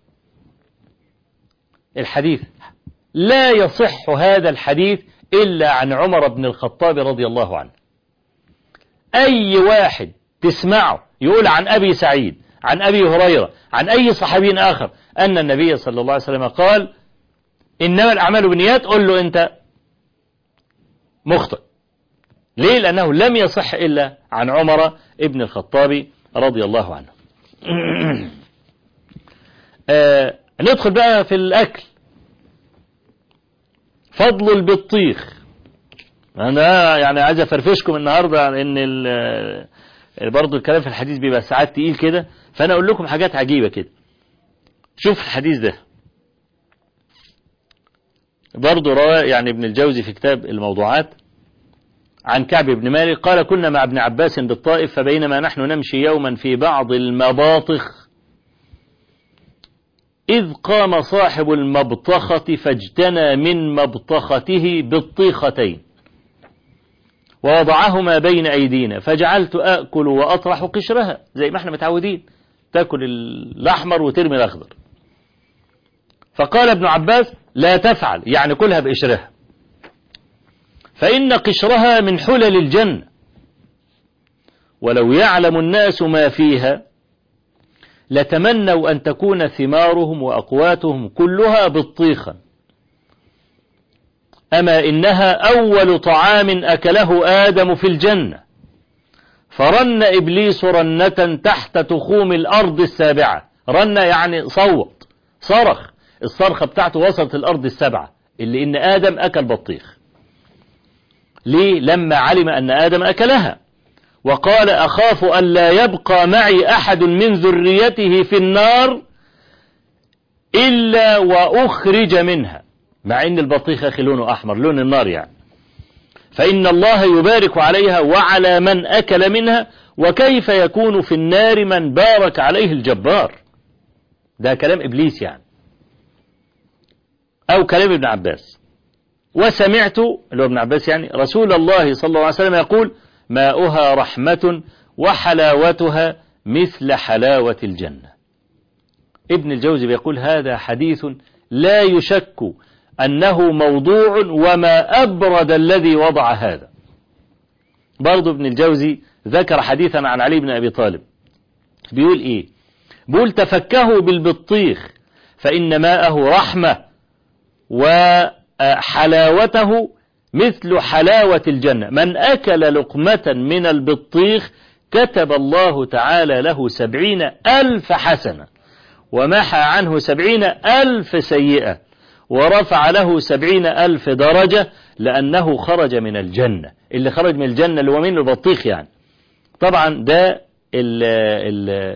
الحديث لا يصح هذا الحديث إلا عن عمر بن الخطاب رضي الله عنه أي واحد تسمعه يقول عن أبي سعيد عن أبي هريرة عن أي صحابي آخر أن النبي صلى الله عليه وسلم قال إنما الأعمال بالنيات قل له أنت مخطئ ليه لأنه لم يصح إلا عن عمر ابن الخطاب رضي الله عنه آه ندخل بقى في الأكل فضل البطيخ أنا يعني عايز أفرفشكم النهاردة إن برضه الكلام في الحديث بيبقى ساعات تقيل كده فأنا أقول لكم حاجات عجيبة كده شوف الحديث ده برضه روى يعني ابن الجوزي في كتاب الموضوعات عن كعب بن مالك قال كنا مع ابن عباس بالطائف فبينما نحن نمشي يوما في بعض المباطخ إذ قام صاحب المبطخة فاجتنى من مبطخته بالطيختين ووضعهما بين أيدينا فجعلت أأكل وأطرح قشرها زي ما احنا متعودين تأكل الأحمر وترمي الأخضر فقال ابن عباس لا تفعل يعني كلها بقشرها فإن قشرها من حلل الجنة ولو يعلم الناس ما فيها لتمنوا أن تكون ثمارهم وأقواتهم كلها بالطيخة أما إنها أول طعام أكله آدم في الجنة فرن إبليس رنة تحت تخوم الأرض السابعة رن يعني صوت صرخ الصرخة بتاعته وصلت الأرض السبعة اللي إن آدم أكل بطيخ ليه لما علم أن آدم أكلها وقال أخاف أن لا يبقى معي أحد من ذريته في النار إلا وأخرج منها مع أن البطيخ أخي لونه أحمر لون النار يعني فإن الله يبارك عليها وعلى من أكل منها وكيف يكون في النار من بارك عليه الجبار ده كلام إبليس يعني أو كلام ابن عباس وسمعت اللي هو ابن عباس يعني رسول الله صلى الله عليه وسلم يقول ماؤها رحمة وحلاوتها مثل حلاوة الجنة ابن الجوزي بيقول هذا حديث لا يشك أنه موضوع وما أبرد الذي وضع هذا برضو ابن الجوزي ذكر حديثا عن علي بن أبي طالب بيقول إيه بيقول تفكهوا بالبطيخ فإن ماءه رحمة وحلاوته مثل حلاوة الجنة من أكل لقمة من البطيخ كتب الله تعالى له سبعين ألف حسنة ومحى عنه سبعين ألف سيئة ورفع له سبعين ألف درجة لأنه خرج من الجنة اللي خرج من الجنة اللي هو من البطيخ يعني طبعا ده ال ال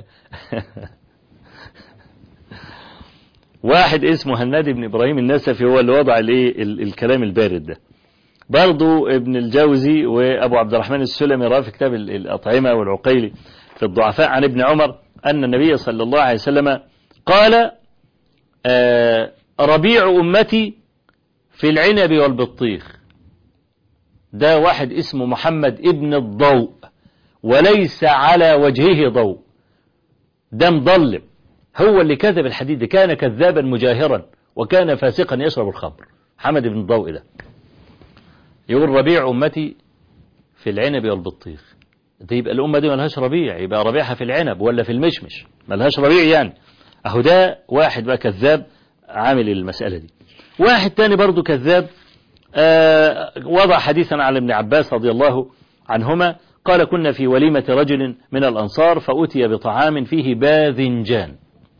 واحد اسمه هنادي بن إبراهيم النسفي هو اللي وضع الايه الكلام البارد ده برضو ابن الجوزي وأبو عبد الرحمن السلمي رأى في كتاب الأطعمة والعقيلي في الضعفاء عن ابن عمر أن النبي صلى الله عليه وسلم قال آه ربيع أمتي في العنب والبطيخ ده واحد اسمه محمد ابن الضوء وليس على وجهه ضوء ده مضلم هو اللي كذب الحديث ده كان كذابا مجاهرا وكان فاسقا يشرب الخمر حمد بن الضوء ده يقول ربيع أمتي في العنب والبطيخ ده يبقى الأمة دي ملهاش ربيع يبقى ربيعها في العنب ولا في المشمش ملهاش ربيع يعني أهو ده واحد بقى كذاب عامل المسألة دي واحد تاني برضو كذاب آه وضع حديثا على ابن عباس رضي الله عنهما قال كنا في وليمة رجل من الأنصار فأتي بطعام فيه باذنجان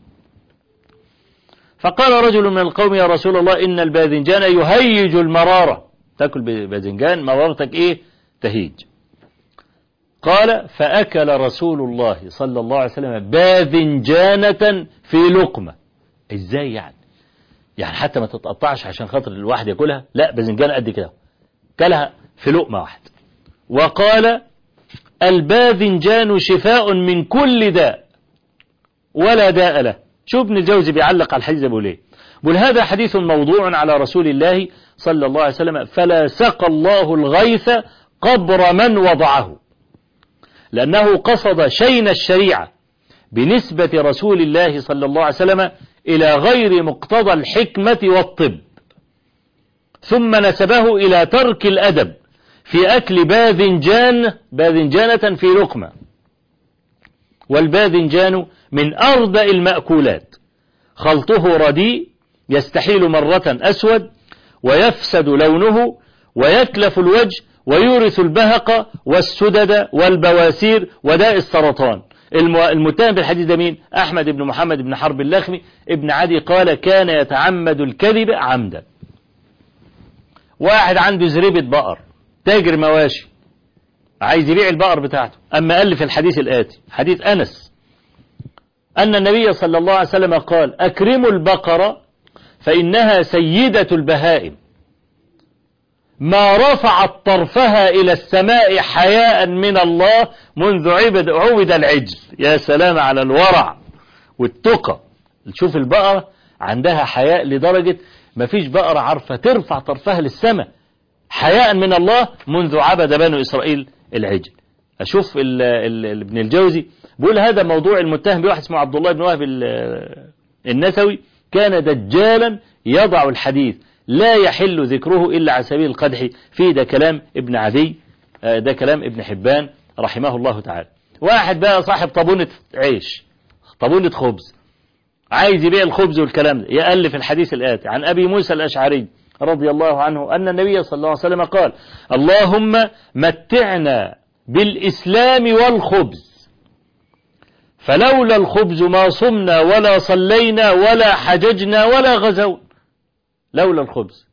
فقال رجل من القوم يا رسول الله إن الباذنجان يهيج المرارة تأكل باذنجان مرارتك إيه تهيج قال فأكل رسول الله صلى الله عليه وسلم باذنجانة في لقمة ازاي يعني يعني حتى ما تتقطعش عشان خاطر الواحد ياكلها لا باذنجانة قد كده كلها في لقمة واحدة وقال الباذنجان شفاء من كل داء ولا داء له شوف ابن الجوزي بيعلق على الحديث بيقول ايه بيقول هذا حديث موضوع على رسول الله صلى الله عليه وسلم فلا سقى الله الغيث قبر من وضعه لأنه قصد شين الشريعة بنسبة رسول الله صلى الله عليه وسلم إلى غير مقتضى الحكمة والطب ثم نسبه إلى ترك الأدب في أكل باذنجان باذنجانة في لقمة والباذنجان من أردأ المأكولات خلطه رديء يستحيل مرة أسود ويفسد لونه ويتلف الوجه ويورث البهق والسدد والبواسير وداء السرطان المتهم بالحديث ده مين أحمد بن محمد بن حرب اللخمي ابن عدي قال كان يتعمد الكذب عمدا واحد عنده زريبة بقر تاجر مواشي عايز يبيع البقر بتاعته أما قال في الحديث الآتي حديث أنس أن النبي صلى الله عليه وسلم قال أكرموا البقرة فإنها سيدة البهائم ما رفعت طرفها إلى السماء حياء من الله منذ عبد عود العجل يا سلام على الورع والتقى شوف البقرة عندها حياء لدرجة ما فيش بقرة عارفة ترفع طرفها للسماء حياء من الله منذ عبد بنو إسرائيل العجل أشوف ال ال ابن الجوزي بيقول هذا موضوع المتهم بواحد اسمه عبد الله بن وهب النسوي كان دجالا يضع الحديث لا يحل ذكره إلا على سبيل القدح في ده كلام ابن عدي ده كلام ابن حبان رحمه الله تعالى واحد بقى صاحب طابونة عيش طابونة خبز عايز يبيع الخبز والكلام ده يألف الحديث الآتي عن أبي موسى الأشعري رضي الله عنه أن النبي صلى الله عليه وسلم قال اللهم متعنا بالإسلام والخبز فلولا الخبز ما صمنا ولا صلينا ولا حججنا ولا غزونا لولا الخبز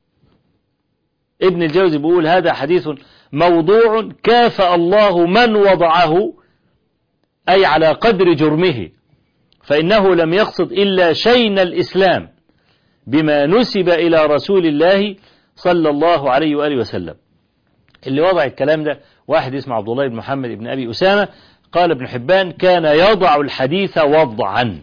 ابن الجوزي بيقول هذا حديث موضوع كافأ الله من وضعه أي على قدر جرمه فإنه لم يقصد إلا شين الإسلام بما نسب إلى رسول الله صلى الله عليه وآله وسلم اللي وضع الكلام ده واحد اسمه عبد الله بن محمد بن أبي أسامة قال ابن حبان كان يضع الحديث وضعا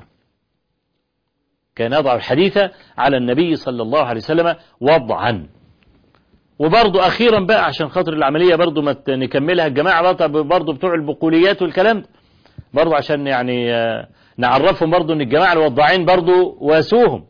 كان يضع الحديث على النبي صلى الله عليه وسلم وضعا وبرضه أخيرا بقى عشان خاطر العملية برضه ما نكملها الجماعة برضه بتوع البقوليات والكلام ده برضه عشان يعني نعرفهم برضه ان الجماعة الوضاعين برضه واسوهم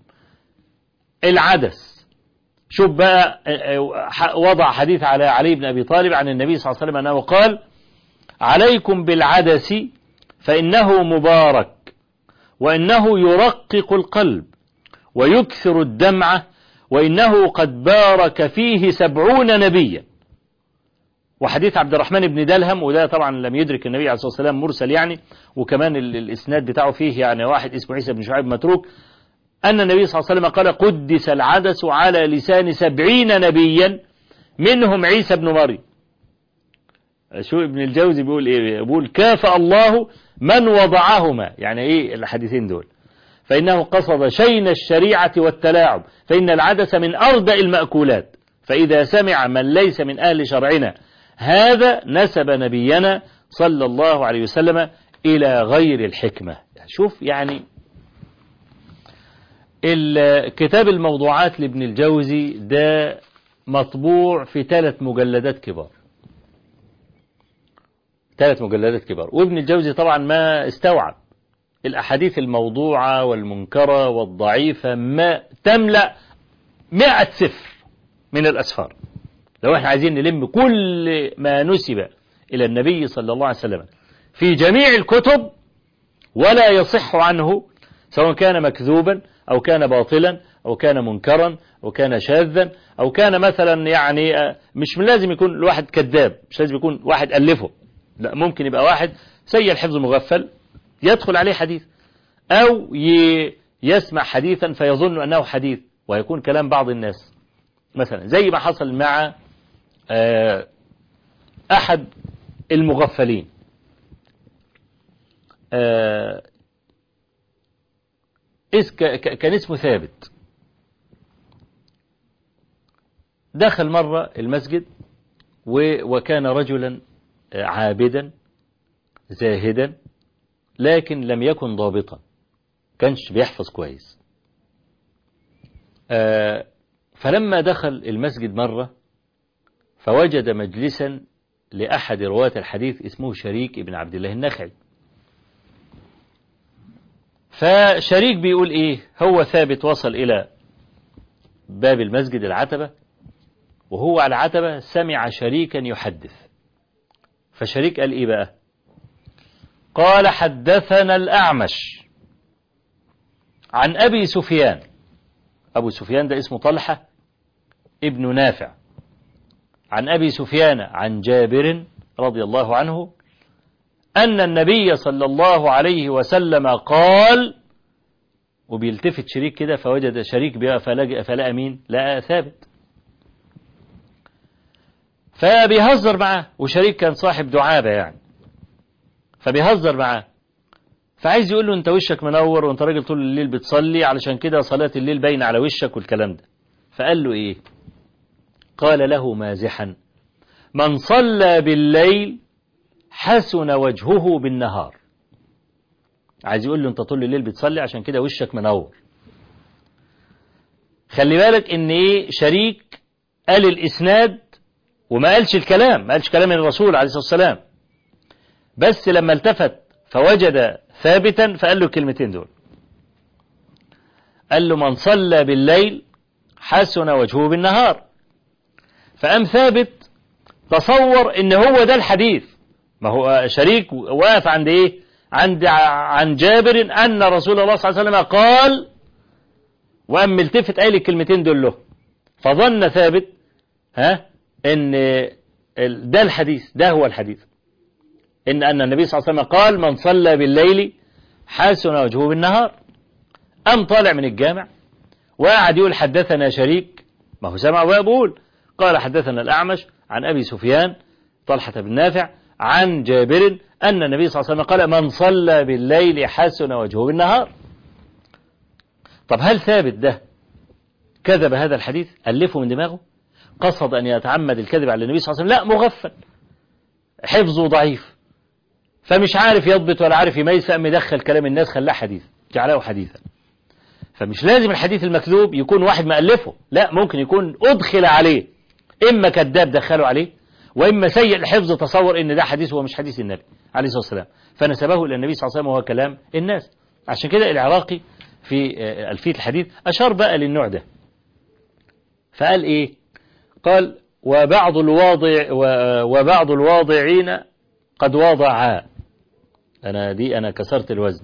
العدس شوف بقى وضع حديث على علي بن أبي طالب عن النبي صلى الله عليه وسلم أنه قال عليكم بالعدس فإنه مبارك وإنه يرقق القلب ويكثر الدمعة وإنه قد بارك فيه سبعون نبيا وحديث عبد الرحمن بن دلهم وده طبعا لم يدرك النبي عليه الصلاة والسلام مرسل يعني وكمان الإسناد بتاعه فيه يعني واحد اسمه عيسى بن شعيب متروك أن النبي صلى الله عليه وسلم قال قدس العدس على لسان سبعين نبيا منهم عيسى بن مريم شو ابن الجوزي بيقول ايه بيقول كافأ الله من وضعهما يعني ايه الحديثين دول فإنه قصد شين الشريعة والتلاعب فإن العدس من أردأ المأكولات فإذا سمع من ليس من أهل شرعنا هذا نسب نبينا صلى الله عليه وسلم إلى غير الحكمة شوف يعني كتاب الموضوعات لابن الجوزي ده مطبوع في ثلاث مجلدات كبار ثلاث مجلدات كبار وابن الجوزي طبعا ما استوعب الأحاديث الموضوعة والمنكرة والضعيفة ما تملأ مئة سفر من الأسفار لو احنا عايزين نلم كل ما نسب إلى النبي صلى الله عليه وسلم في جميع الكتب ولا يصح عنه سواء كان مكذوبا أو كان باطلا أو كان منكرا أو كان شاذا أو كان مثلا يعني مش لازم يكون الواحد كذاب مش لازم يكون واحد ألفه لا ممكن يبقى واحد سيء الحفظ مغفل يدخل عليه حديث أو يسمع حديثا فيظن أنه حديث ويكون كلام بعض الناس مثلا زي ما حصل مع أحد المغفلين كان اسمه ثابت دخل مرة المسجد وكان رجلا عابدا زاهدا لكن لم يكن ضابطا كانش بيحفظ كويس فلما دخل المسجد مرة فوجد مجلسا لأحد رواة الحديث اسمه شريك ابن عبد الله النخعي فشريك بيقول ايه هو ثابت وصل الى باب المسجد العتبة وهو على العتبة سمع شريكا يحدث فشريك قال ايه بقى قال حدثنا الأعمش عن أبي سفيان أبو سفيان ده اسمه طلحة ابن نافع عن أبي سفيان عن جابر رضي الله عنه أن النبي صلى الله عليه وسلم قال وبيلتفت شريك كده فوجد شريك بقى فلقى, فلقى مين لقى ثابت فبيهزر معاه وشريك كان صاحب دعابة يعني فبيهزر معاه فعايز يقول له انت وشك منور وانت راجل طول الليل بتصلي علشان كده صلاة الليل باينة على وشك والكلام ده فقال له ايه قال له مازحا من صلى بالليل حسن وجهه بالنهار عايز يقول له انت طول الليل بتصلي عشان كده وشك منور خلي بالك ان ايه شريك قال الاسناد وما قالش الكلام ما قالش كلام الرسول عليه الصلاة والسلام بس لما التفت فوجد ثابتا فقال له الكلمتين دول قال له من صلى بالليل حسن وجهه بالنهار فقام ثابت تصور ان هو ده الحديث ما هو شريك واقف عند ايه عند عن جابر ان رسول الله صلى الله عليه وسلم قال وقام ملتفت قال الكلمتين دول له فظن ثابت ها ان ده الحديث ده هو الحديث إن أن النبي صلى الله عليه وسلم قال من صلى بالليل حسن وجهه بالنهار أم طالع من الجامع وقعد يقول حدثنا شريك ما هو سمع ويقول قال حدثنا الأعمش عن أبي سفيان طلحة بن نافع عن جابر أن النبي صلى الله عليه وسلم قال من صلى بالليل حسن وجهه بالنهار طب هل ثابت ده كذب هذا الحديث ألفه من دماغه قصد أن يتعمد الكذب على النبي صلى الله عليه وسلم لا مغفل حفظه ضعيف فمش عارف يضبط ولا عارف يميز فقام يدخل كلام الناس خلاه حديث جعله حديثا فمش لازم الحديث المكذوب يكون واحد مألفه لا ممكن يكون أدخل عليه إما كذاب دخله عليه وإما سيء الحفظ تصور إن ده حديث هو مش حديث النبي عليه الصلاة والسلام فنسبه إلى النبي صلى الله عليه وسلم وهو كلام الناس عشان كده العراقي في ألفية الحديث أشار بقى للنوع ده فقال إيه قال وبعض الواضع وبعض الواضعين قد وضعا أنا دي أنا كسرت الوزن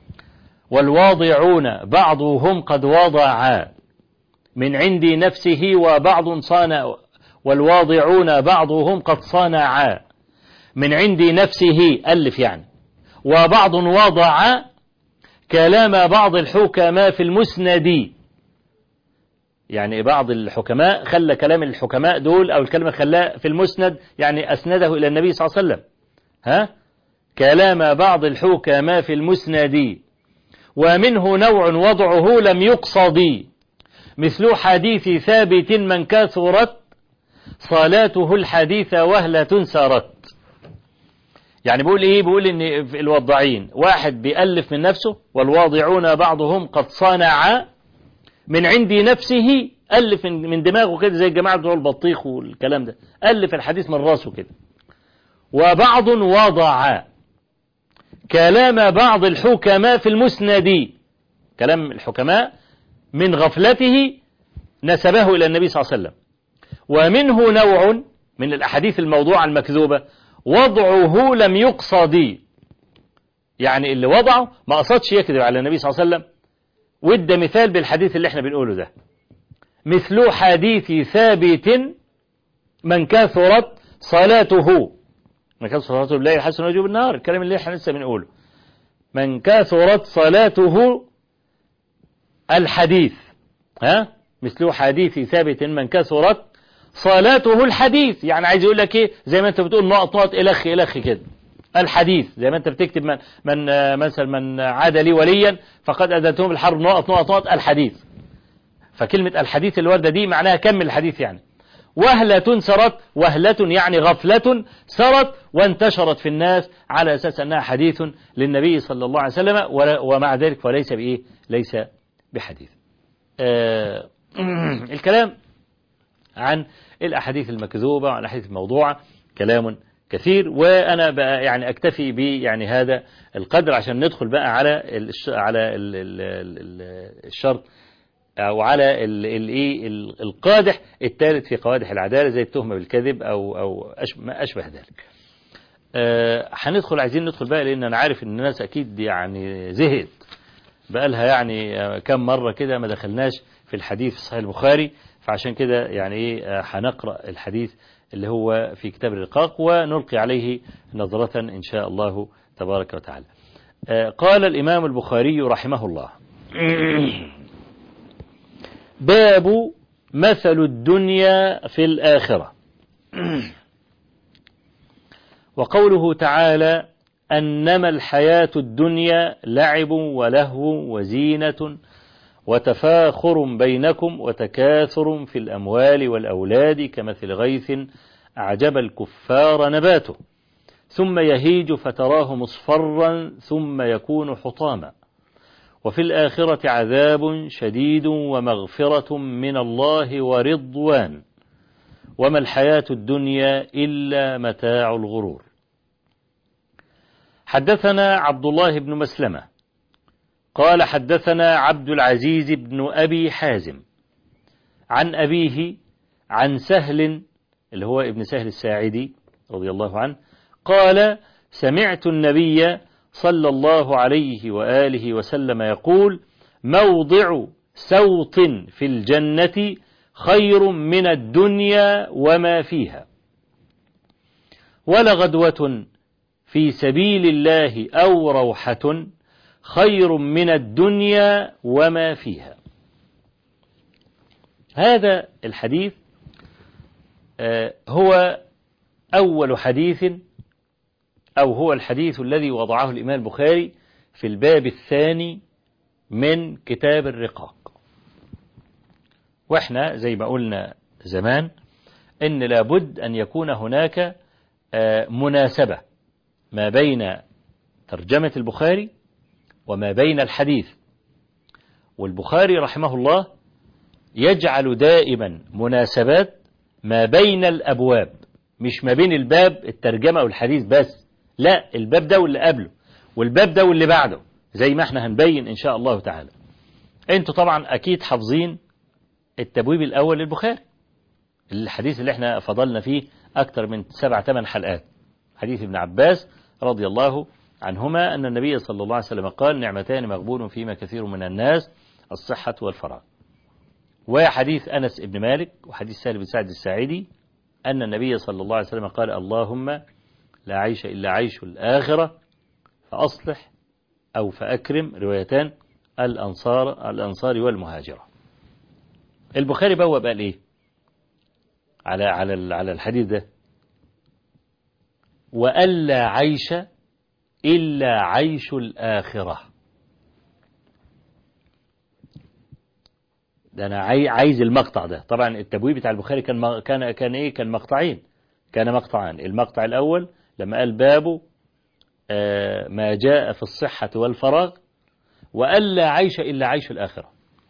والواضعون بعضهم قد وضعا من عندي نفسه وبعض صانع والواضعون بعضهم قد صنعا من عندي نفسه ألف يعني وبعض وضع كلام بعض الحكماء في المسند يعني بعض الحكماء خلى كلام الحكماء دول أو الكلمة خلاه في المسند يعني أسنده إلى النبي صلى الله عليه وسلم ها كلام بعض الحكماء في المسند ومنه نوع وضعه لم يقصد مثل حديث ثابت من كثرت صلاته الحديث وهلة سارت يعني بيقول ايه بيقول ان الوضعين واحد بيألف من نفسه والواضعون بعضهم قد صنع من عندي نفسه ألف من دماغه كده زي الجماعة بتوع البطيخ والكلام ده ألف الحديث من راسه كده وبعض وضع كلام بعض الحكماء في المسند كلام الحكماء من غفلته نسبه إلى النبي صلى الله عليه وسلم ومنه نوع من الأحاديث الموضوعة المكذوبة وضعه لم يقصد يعني اللي وضعه ما قصدش يكذب على النبي صلى الله عليه وسلم وادى مثال بالحديث اللي احنا بنقوله ده مثل حديث ثابت من كثرت صلاته من كثرت صلاته بالليل حسن وجه بالنهار الكلام اللي احنا لسه بنقوله من كثرت صلاته الحديث ها مثل حديث ثابت من كثرت صلاته الحديث يعني عايز يقول لك ايه زي ما انت بتقول نقط نقط الخ الخ كده الحديث زي ما انت بتكتب من من مثلا من عاد لي وليا فقد اذنتهم بالحرب نقط نقط نقط الحديث فكلمة الحديث الوردة دي معناها كمل الحديث يعني وهلة سرت وهلة يعني غفلة سرت وانتشرت في الناس على أساس أنها حديث للنبي صلى الله عليه وسلم ومع ذلك فليس بإيه ليس بحديث آه الكلام عن الأحاديث المكذوبة وعن الأحاديث الموضوعة كلام كثير وأنا بقى يعني أكتفي ب يعني هذا القدر عشان ندخل بقى على الش على ال ال ال الشرط أو على الايه القادح الثالث في قوادح العدالة زي التهمة بالكذب أو أو ما أشبه ذلك. أه هندخل عايزين ندخل بقى لأن أنا عارف إن الناس أكيد يعني زهقت بقى لها يعني كم مرة كده ما دخلناش في الحديث في صحيح البخاري فعشان كده يعني ايه هنقرأ الحديث اللي هو في كتاب الرقاق ونلقي عليه نظرة إن شاء الله تبارك وتعالى قال الإمام البخاري رحمه الله باب مثل الدنيا في الآخرة وقوله تعالى أنما الحياة الدنيا لعب ولهو وزينة وتفاخر بينكم وتكاثر في الأموال والأولاد كمثل غيث أعجب الكفار نباته ثم يهيج فتراه مصفرا ثم يكون حطاما وفي الآخرة عذاب شديد ومغفرة من الله ورضوان وما الحياة الدنيا إلا متاع الغرور حدثنا عبد الله بن مسلمة قال حدثنا عبد العزيز بن أبي حازم عن أبيه عن سهل اللي هو ابن سهل الساعدي رضي الله عنه قال سمعت النبي صلى الله عليه وآله وسلم يقول موضع سوط في الجنة خير من الدنيا وما فيها ولغدوة في سبيل الله أو روحة خير من الدنيا وما فيها هذا الحديث هو أول حديث أو هو الحديث الذي وضعه الإمام البخاري في الباب الثاني من كتاب الرقاق وإحنا زي ما قلنا زمان إن لابد أن يكون هناك مناسبة ما بين ترجمة البخاري وما بين الحديث والبخاري رحمه الله يجعل دائما مناسبات ما بين الأبواب مش ما بين الباب الترجمة والحديث بس لا الباب ده واللي قبله والباب ده واللي بعده زي ما احنا هنبين إن شاء الله تعالى انتوا طبعا أكيد حافظين التبويب الأول للبخاري الحديث اللي احنا فضلنا فيه أكثر من سبع ثمان حلقات حديث ابن عباس رضي الله عنهما أن النبي صلى الله عليه وسلم قال نعمتان مغبون فيما كثير من الناس الصحة والفراغ وحديث أنس بن مالك وحديث سهل بن سعد الساعدي أن النبي صلى الله عليه وسلم قال اللهم لا عيش إلا عيش الآخرة فأصلح أو فأكرم روايتان الأنصار الأنصار والمهاجرة البخاري بواب قال إيه على على على الحديث ده وألا عيش إلا عيش الآخرة ده أنا عايز المقطع ده طبعا التبويب بتاع البخاري كان كان كان إيه كان مقطعين كان مقطعان المقطع الأول لما قال بابه آه ما جاء في الصحة والفراغ وألا عيش إلا عيش الآخرة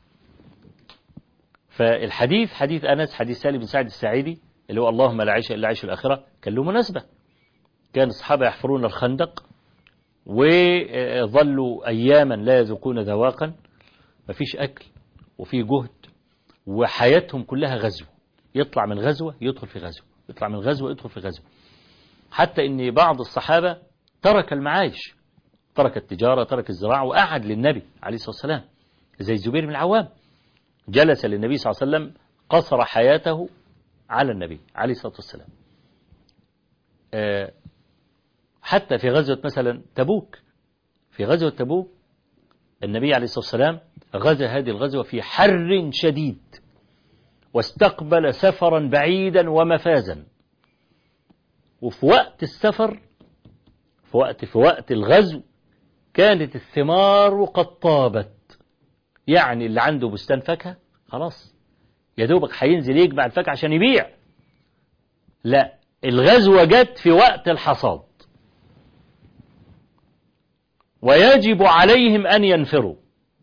فالحديث حديث أنس حديث سالم بن سعد السعيدي اللي هو اللهم لا عيش إلا عيش الآخرة كان له مناسبة كان الصحابة يحفرون الخندق وظلوا أياما لا يذوقون ذواقا مفيش أكل وفي جهد وحياتهم كلها غزو يطلع من غزوة يدخل في غزوة يطلع من غزوة يدخل في غزوة حتى ان بعض الصحابة ترك المعايش ترك التجارة ترك الزراعة وقعد للنبي عليه الصلاة والسلام زي الزبير بن العوام جلس للنبي صلى الله عليه وسلم قصر حياته على النبي عليه الصلاة والسلام حتى في غزوة مثلا تبوك في غزوة تبوك النبي عليه الصلاة والسلام غزا هذه الغزوة في حر شديد واستقبل سفرا بعيدا ومفازا وفي وقت السفر في وقت في وقت الغزو كانت الثمار قد طابت يعني اللي عنده بستان فاكهة خلاص يا دوبك هينزل يجمع الفاكهة عشان يبيع لا الغزوة جت في وقت الحصاد ويجب عليهم أن ينفروا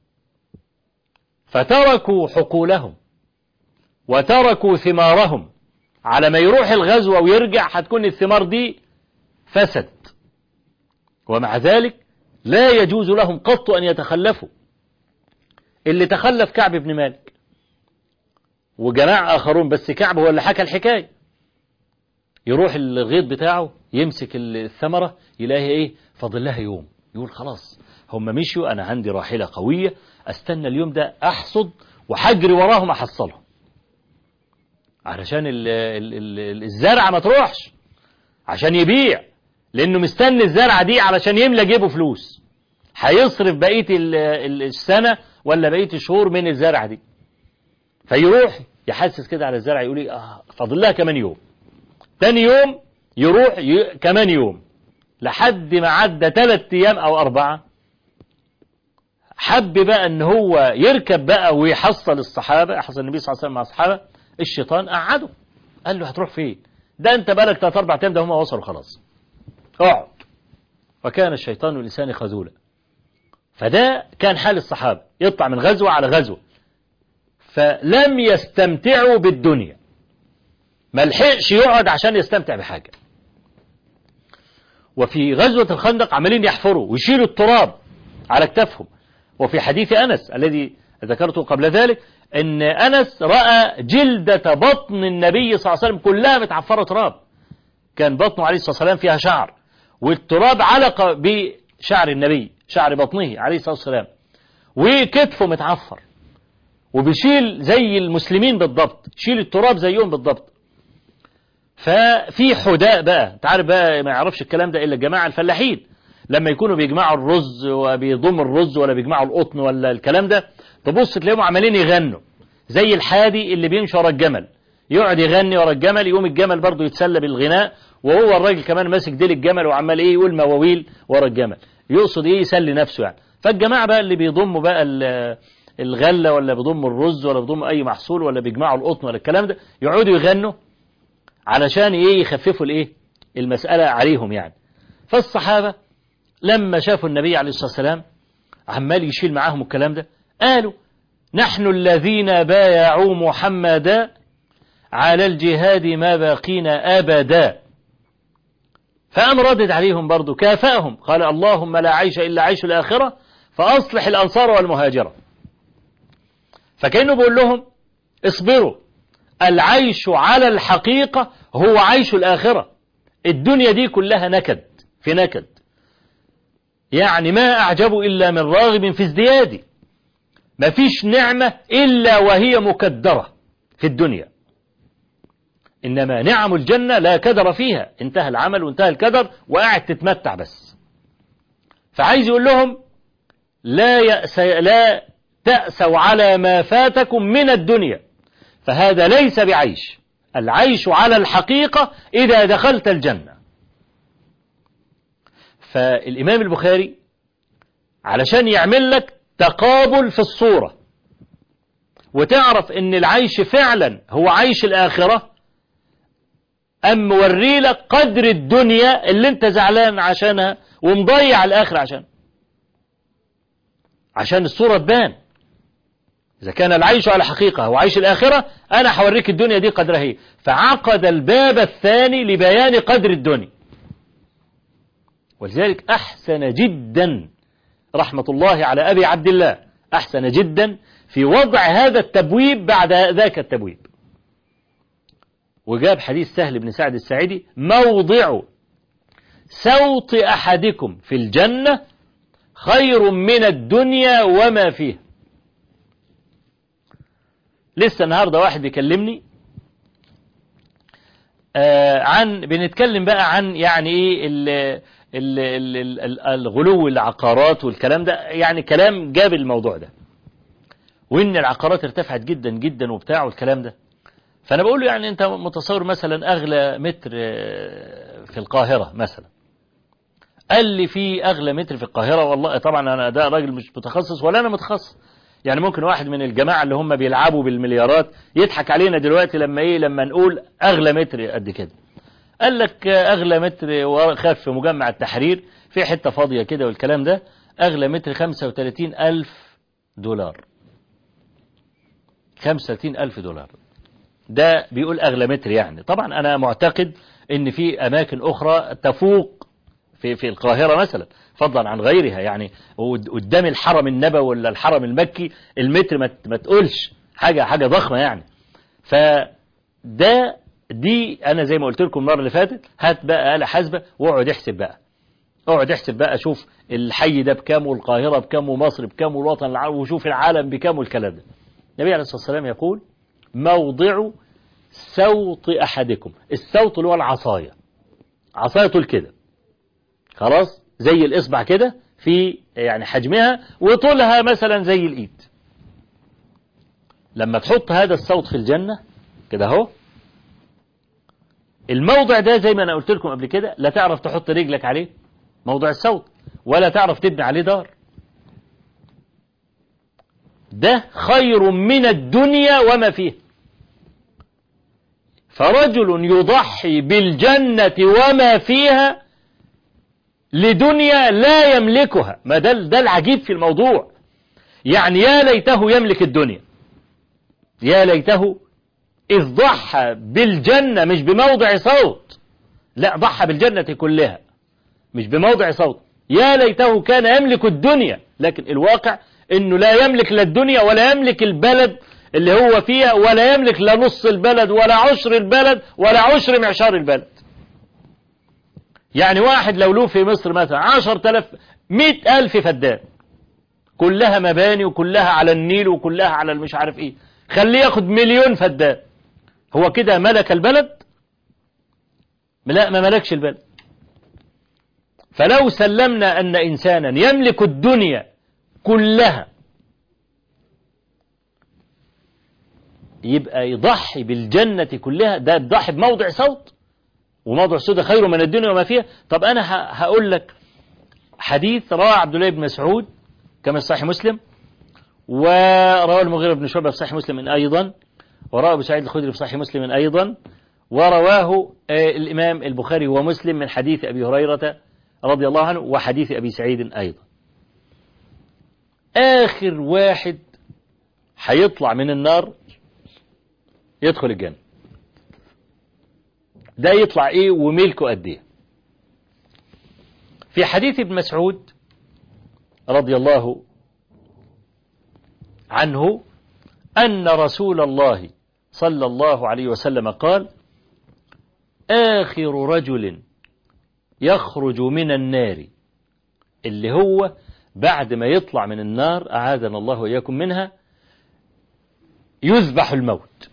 فتركوا حقولهم وتركوا ثمارهم على ما يروح الغزوة ويرجع هتكون الثمار دي فسد ومع ذلك لا يجوز لهم قط أن يتخلفوا اللي تخلف كعب بن مالك وجماعة آخرون بس كعب هو اللي حكى الحكاية يروح الغيط بتاعه يمسك الثمرة يلاقي ايه فاضل لها يوم يقول خلاص هم مشوا أنا عندي راحلة قوية أستنى اليوم ده أحصد وحجري وراهم أحصلهم علشان ال ال ال الزرعة ما تروحش عشان يبيع لأنه مستني الزرعة دي علشان يملى جيبه فلوس هيصرف بقية السنة ولا بقية الشهور من الزرعة دي فيروح يحسس كده على الزرع يقول لي آه فاضل لها كمان يوم تاني يوم يروح ي... كمان يوم لحد ما عدى ثلاث أيام أو أربعة حب بقى ان هو يركب بقى ويحصل الصحابة يحصل النبي صلى الله عليه وسلم مع الصحابة الشيطان قعده قال له هتروح فين ده انت بقالك ثلاث اربع ايام ده هم وصلوا خلاص اقعد وكان الشيطان الانسان خذولا فده كان حال الصحابة يطلع من غزوة على غزوة فلم يستمتعوا بالدنيا ما لحقش يقعد عشان يستمتع بحاجة وفي غزوة الخندق عمالين يحفروا ويشيلوا التراب على كتافهم وفي حديث أنس الذي ذكرته قبل ذلك أن أنس رأى جلدة بطن النبي صلى الله عليه وسلم كلها متعفرة تراب كان بطنه عليه الصلاة والسلام فيها شعر والتراب علق بشعر النبي شعر بطنه عليه الصلاة والسلام وكتفه متعفر وبيشيل زي المسلمين بالضبط شيل التراب زيهم بالضبط ففي حداء بقى انت عارف بقى ما يعرفش الكلام ده الا الجماعه الفلاحين لما يكونوا بيجمعوا الرز وبيضم الرز ولا بيجمعوا القطن ولا الكلام ده تبص تلاقيهم عمالين يغنوا زي الحادي اللي بيمشي ورا الجمل يقعد يغني ورا الجمل يقوم الجمل برضه يتسلى بالغناء وهو الراجل كمان ماسك ديل الجمل وعمال ايه يقول مواويل ورا الجمل يقصد ايه يسلي نفسه يعني فالجماعه بقى اللي بيضموا بقى الغله ولا بيضموا الرز ولا بيضموا اي محصول ولا بيجمعوا القطن ولا الكلام ده يقعدوا يغنوا علشان ايه يخففوا الايه المسألة عليهم يعني فالصحابة لما شافوا النبي عليه الصلاة والسلام عمال يشيل معاهم الكلام ده قالوا نحن الذين بايعوا محمدا على الجهاد ما باقينا أبدا فقام ردد عليهم برضو كافأهم قال اللهم لا عيش إلا عيش الآخرة فأصلح الأنصار والمهاجرة فكأنه بيقول لهم اصبروا العيش على الحقيقة هو عيش الآخرة الدنيا دي كلها نكد في نكد يعني ما أعجب إلا من راغب في ازدياد ما فيش نعمة إلا وهي مكدرة في الدنيا إنما نعم الجنة لا كدر فيها انتهى العمل وانتهى الكدر وقاعد تتمتع بس فعايز يقول لهم لا يأس لا تأسوا على ما فاتكم من الدنيا فهذا ليس بعيش العيش على الحقيقة إذا دخلت الجنة فالإمام البخاري علشان يعمل لك تقابل في الصورة وتعرف ان العيش فعلا هو عيش الآخرة أم موري لك قدر الدنيا اللي انت زعلان عشانها ومضيع الآخر عشان عشان الصورة تبان إذا كان العيش على حقيقة هو عيش الآخرة أنا هوريك الدنيا دي قدرها هي فعقد الباب الثاني لبيان قدر الدنيا ولذلك أحسن جدا رحمة الله على أبي عبد الله أحسن جدا في وضع هذا التبويب بعد ذاك التبويب وجاب حديث سهل بن سعد السعيدي موضع سوط أحدكم في الجنة خير من الدنيا وما فيها لسه النهاردة واحد بيكلمني آه عن بنتكلم بقى عن يعني ايه ال ال ال ال الغلو العقارات والكلام ده يعني كلام جاب الموضوع ده وان العقارات ارتفعت جدا جدا وبتاع والكلام ده فانا بقول له يعني انت متصور مثلا اغلى متر في القاهرة مثلا قال لي في اغلى متر في القاهرة والله طبعا انا ده راجل مش متخصص ولا انا متخصص يعني ممكن واحد من الجماعة اللي هم بيلعبوا بالمليارات يضحك علينا دلوقتي لما ايه لما نقول اغلى متر قد كده قال لك اغلى متر وخاف في مجمع التحرير في حتة فاضية كده والكلام ده اغلى متر 35 الف دولار 35 الف دولار ده بيقول اغلى متر يعني طبعا انا معتقد ان في اماكن اخرى تفوق في في القاهرة مثلا فضلا عن غيرها يعني قدام الحرم النبوي ولا الحرم المكي المتر ما تقولش حاجة حاجة ضخمة يعني فده دي انا زي ما قلت لكم المره اللي فاتت هات بقى آلة حاسبة واقعد احسب بقى اقعد احسب بقى شوف الحي ده بكام والقاهرة بكام ومصر بكام والوطن العربي وشوف العالم بكام والكلام ده النبي عليه الصلاة والسلام يقول موضع سوط احدكم السوط اللي هو العصاية عصاية طول كده خلاص زي الاصبع كده في يعني حجمها وطولها مثلا زي الايد لما تحط هذا الصوت في الجنة كده اهو الموضع ده زي ما انا قلت لكم قبل كده لا تعرف تحط رجلك عليه موضع الصوت ولا تعرف تبني عليه دار ده خير من الدنيا وما فيه فرجل يضحي بالجنة وما فيها لدنيا لا يملكها ما ده, ده العجيب في الموضوع يعني يا ليته يملك الدنيا يا ليته إذ ضحى بالجنة مش بموضع صوت لا ضحى بالجنة كلها مش بموضع صوت يا ليته كان يملك الدنيا لكن الواقع انه لا يملك لا الدنيا ولا يملك البلد اللي هو فيها ولا يملك لا نص البلد ولا عشر البلد ولا عشر معشار البلد يعني واحد لو له في مصر مثلا عشر تلف مئة ألف فدان كلها مباني وكلها على النيل وكلها على المش عارف ايه خليه ياخد مليون فدان هو كده ملك البلد لا ما ملكش البلد فلو سلمنا أن إنسانا يملك الدنيا كلها يبقى يضحي بالجنة كلها ده يضحي بموضع صوت وموضع الصوت خير من الدنيا وما فيها طب أنا هقول لك حديث رواه عبد الله بن مسعود كما في صحيح مسلم ورواه المغيرة بن شعبة في صحيح مسلم أيضا ورواه أبو سعيد الخدري في صحيح مسلم أيضا ورواه الإمام البخاري ومسلم من حديث أبي هريرة رضي الله عنه وحديث أبي سعيد أيضا آخر واحد هيطلع من النار يدخل الجنة ده يطلع ايه وملكه قد ايه في حديث ابن مسعود رضي الله عنه أن رسول الله صلى الله عليه وسلم قال آخر رجل يخرج من النار اللي هو بعد ما يطلع من النار أعاذنا الله وإياكم منها يذبح الموت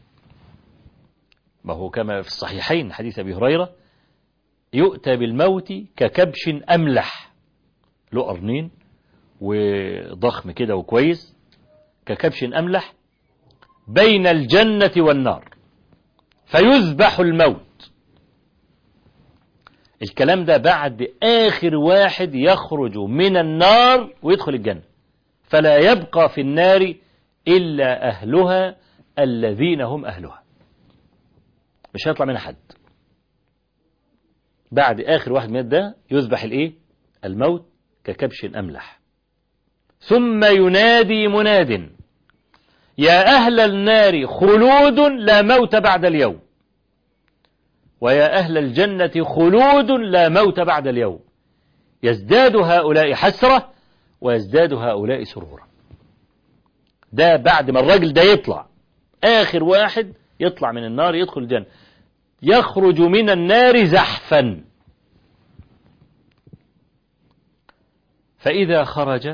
ما هو كما في الصحيحين حديث أبي هريرة يؤتى بالموت ككبش أملح له قرنين وضخم كده وكويس ككبش أملح بين الجنة والنار فيذبح الموت الكلام ده بعد آخر واحد يخرج من النار ويدخل الجنة فلا يبقى في النار إلا أهلها الذين هم أهلها مش هيطلع منها حد بعد آخر واحد من ده يذبح الإيه الموت ككبش أملح ثم ينادي مناد يا أهل النار خلود لا موت بعد اليوم ويا أهل الجنة خلود لا موت بعد اليوم يزداد هؤلاء حسرة ويزداد هؤلاء سرورا ده بعد ما الراجل ده يطلع آخر واحد يطلع من النار يدخل الجنة يخرج من النار زحفا فإذا خرج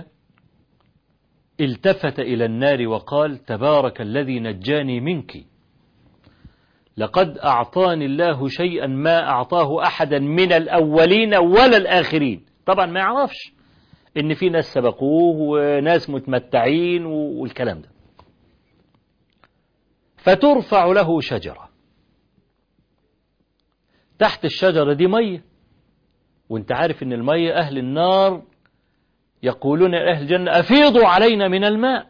التفت إلى النار وقال تبارك الذي نجاني منك لقد أعطاني الله شيئا ما أعطاه أحدا من الأولين ولا الآخرين طبعا ما يعرفش إن في ناس سبقوه وناس متمتعين والكلام ده فترفع له شجرة تحت الشجرة دي مية وانت عارف ان المية أهل النار يقولون لأهل الجنة أفيضوا علينا من الماء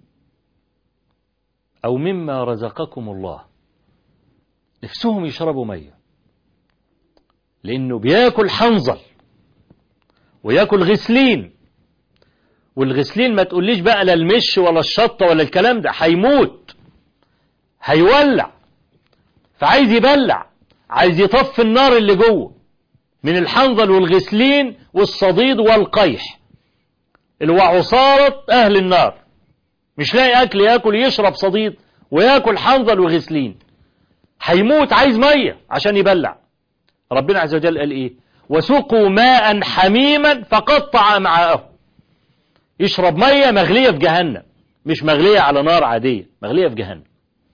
أو مما رزقكم الله نفسهم يشربوا مية لأنه بياكل حنظل وياكل غسلين والغسلين ما تقوليش بقى لا المش ولا الشطة ولا الكلام ده هيموت هيولع فعايز يبلع عايز يطفي النار اللي جوه من الحنظل والغسلين والصديد والقيح اللي هو عصارة أهل النار مش لاقي أكل ياكل يشرب صديد وياكل حنظل وغسلين هيموت عايز مية عشان يبلع ربنا عز وجل قال إيه وسقوا ماء حميما فقطع معاه يشرب مية مغلية في جهنم مش مغلية على نار عادية مغلية في جهنم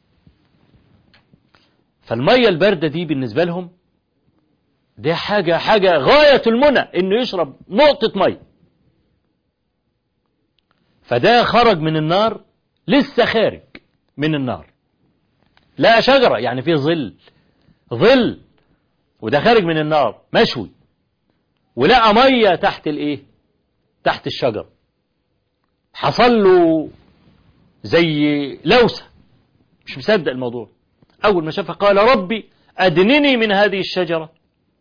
فالمية الباردة دي بالنسبة لهم دي حاجة حاجة غاية المنى انه يشرب نقطة مية فده خرج من النار لسه خارج من النار لا شجرة يعني فيه ظل ظل وده خارج من النار مشوي ولقى مية تحت الايه تحت الشجر حصل له زي لوسة مش مصدق الموضوع أول ما شافها قال ربي أدنني من هذه الشجرة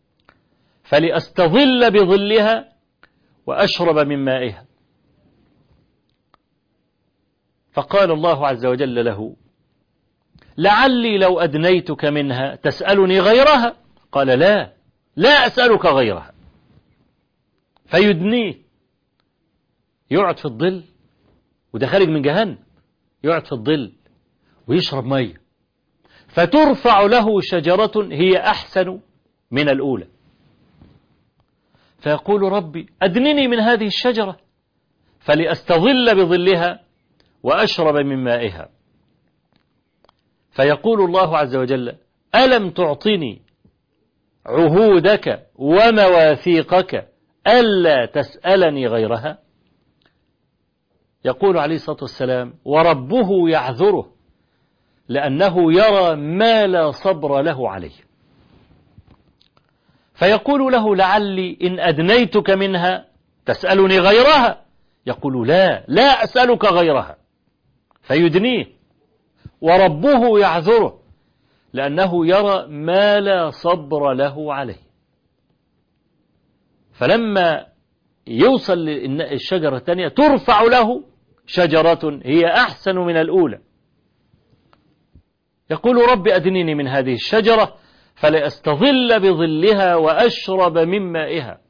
فلأستظل بظلها وأشرب من مائها فقال الله عز وجل له لعلي لو أدنيتك منها تسألني غيرها قال لا لا أسألك غيرها فيدنيه يقعد في الظل وده خارج من جهنم يقعد في الظل ويشرب ميه فترفع له شجرة هي أحسن من الأولى فيقول ربي أدنني من هذه الشجرة فلأستظل بظلها وأشرب من مائها فيقول الله عز وجل ألم تعطني عهودك ومواثيقك ألا تسألني غيرها يقول عليه الصلاة والسلام وربه يعذره لأنه يرى ما لا صبر له عليه فيقول له لعلي إن أدنيتك منها تسألني غيرها يقول لا لا أسألك غيرها فيدنيه وربه يعذره لأنه يرى ما لا صبر له عليه فلما يوصل للشجرة الثانية ترفع له شجرة هي أحسن من الأولى يقول رب أدنيني من هذه الشجرة فلأستظل بظلها وأشرب من مائها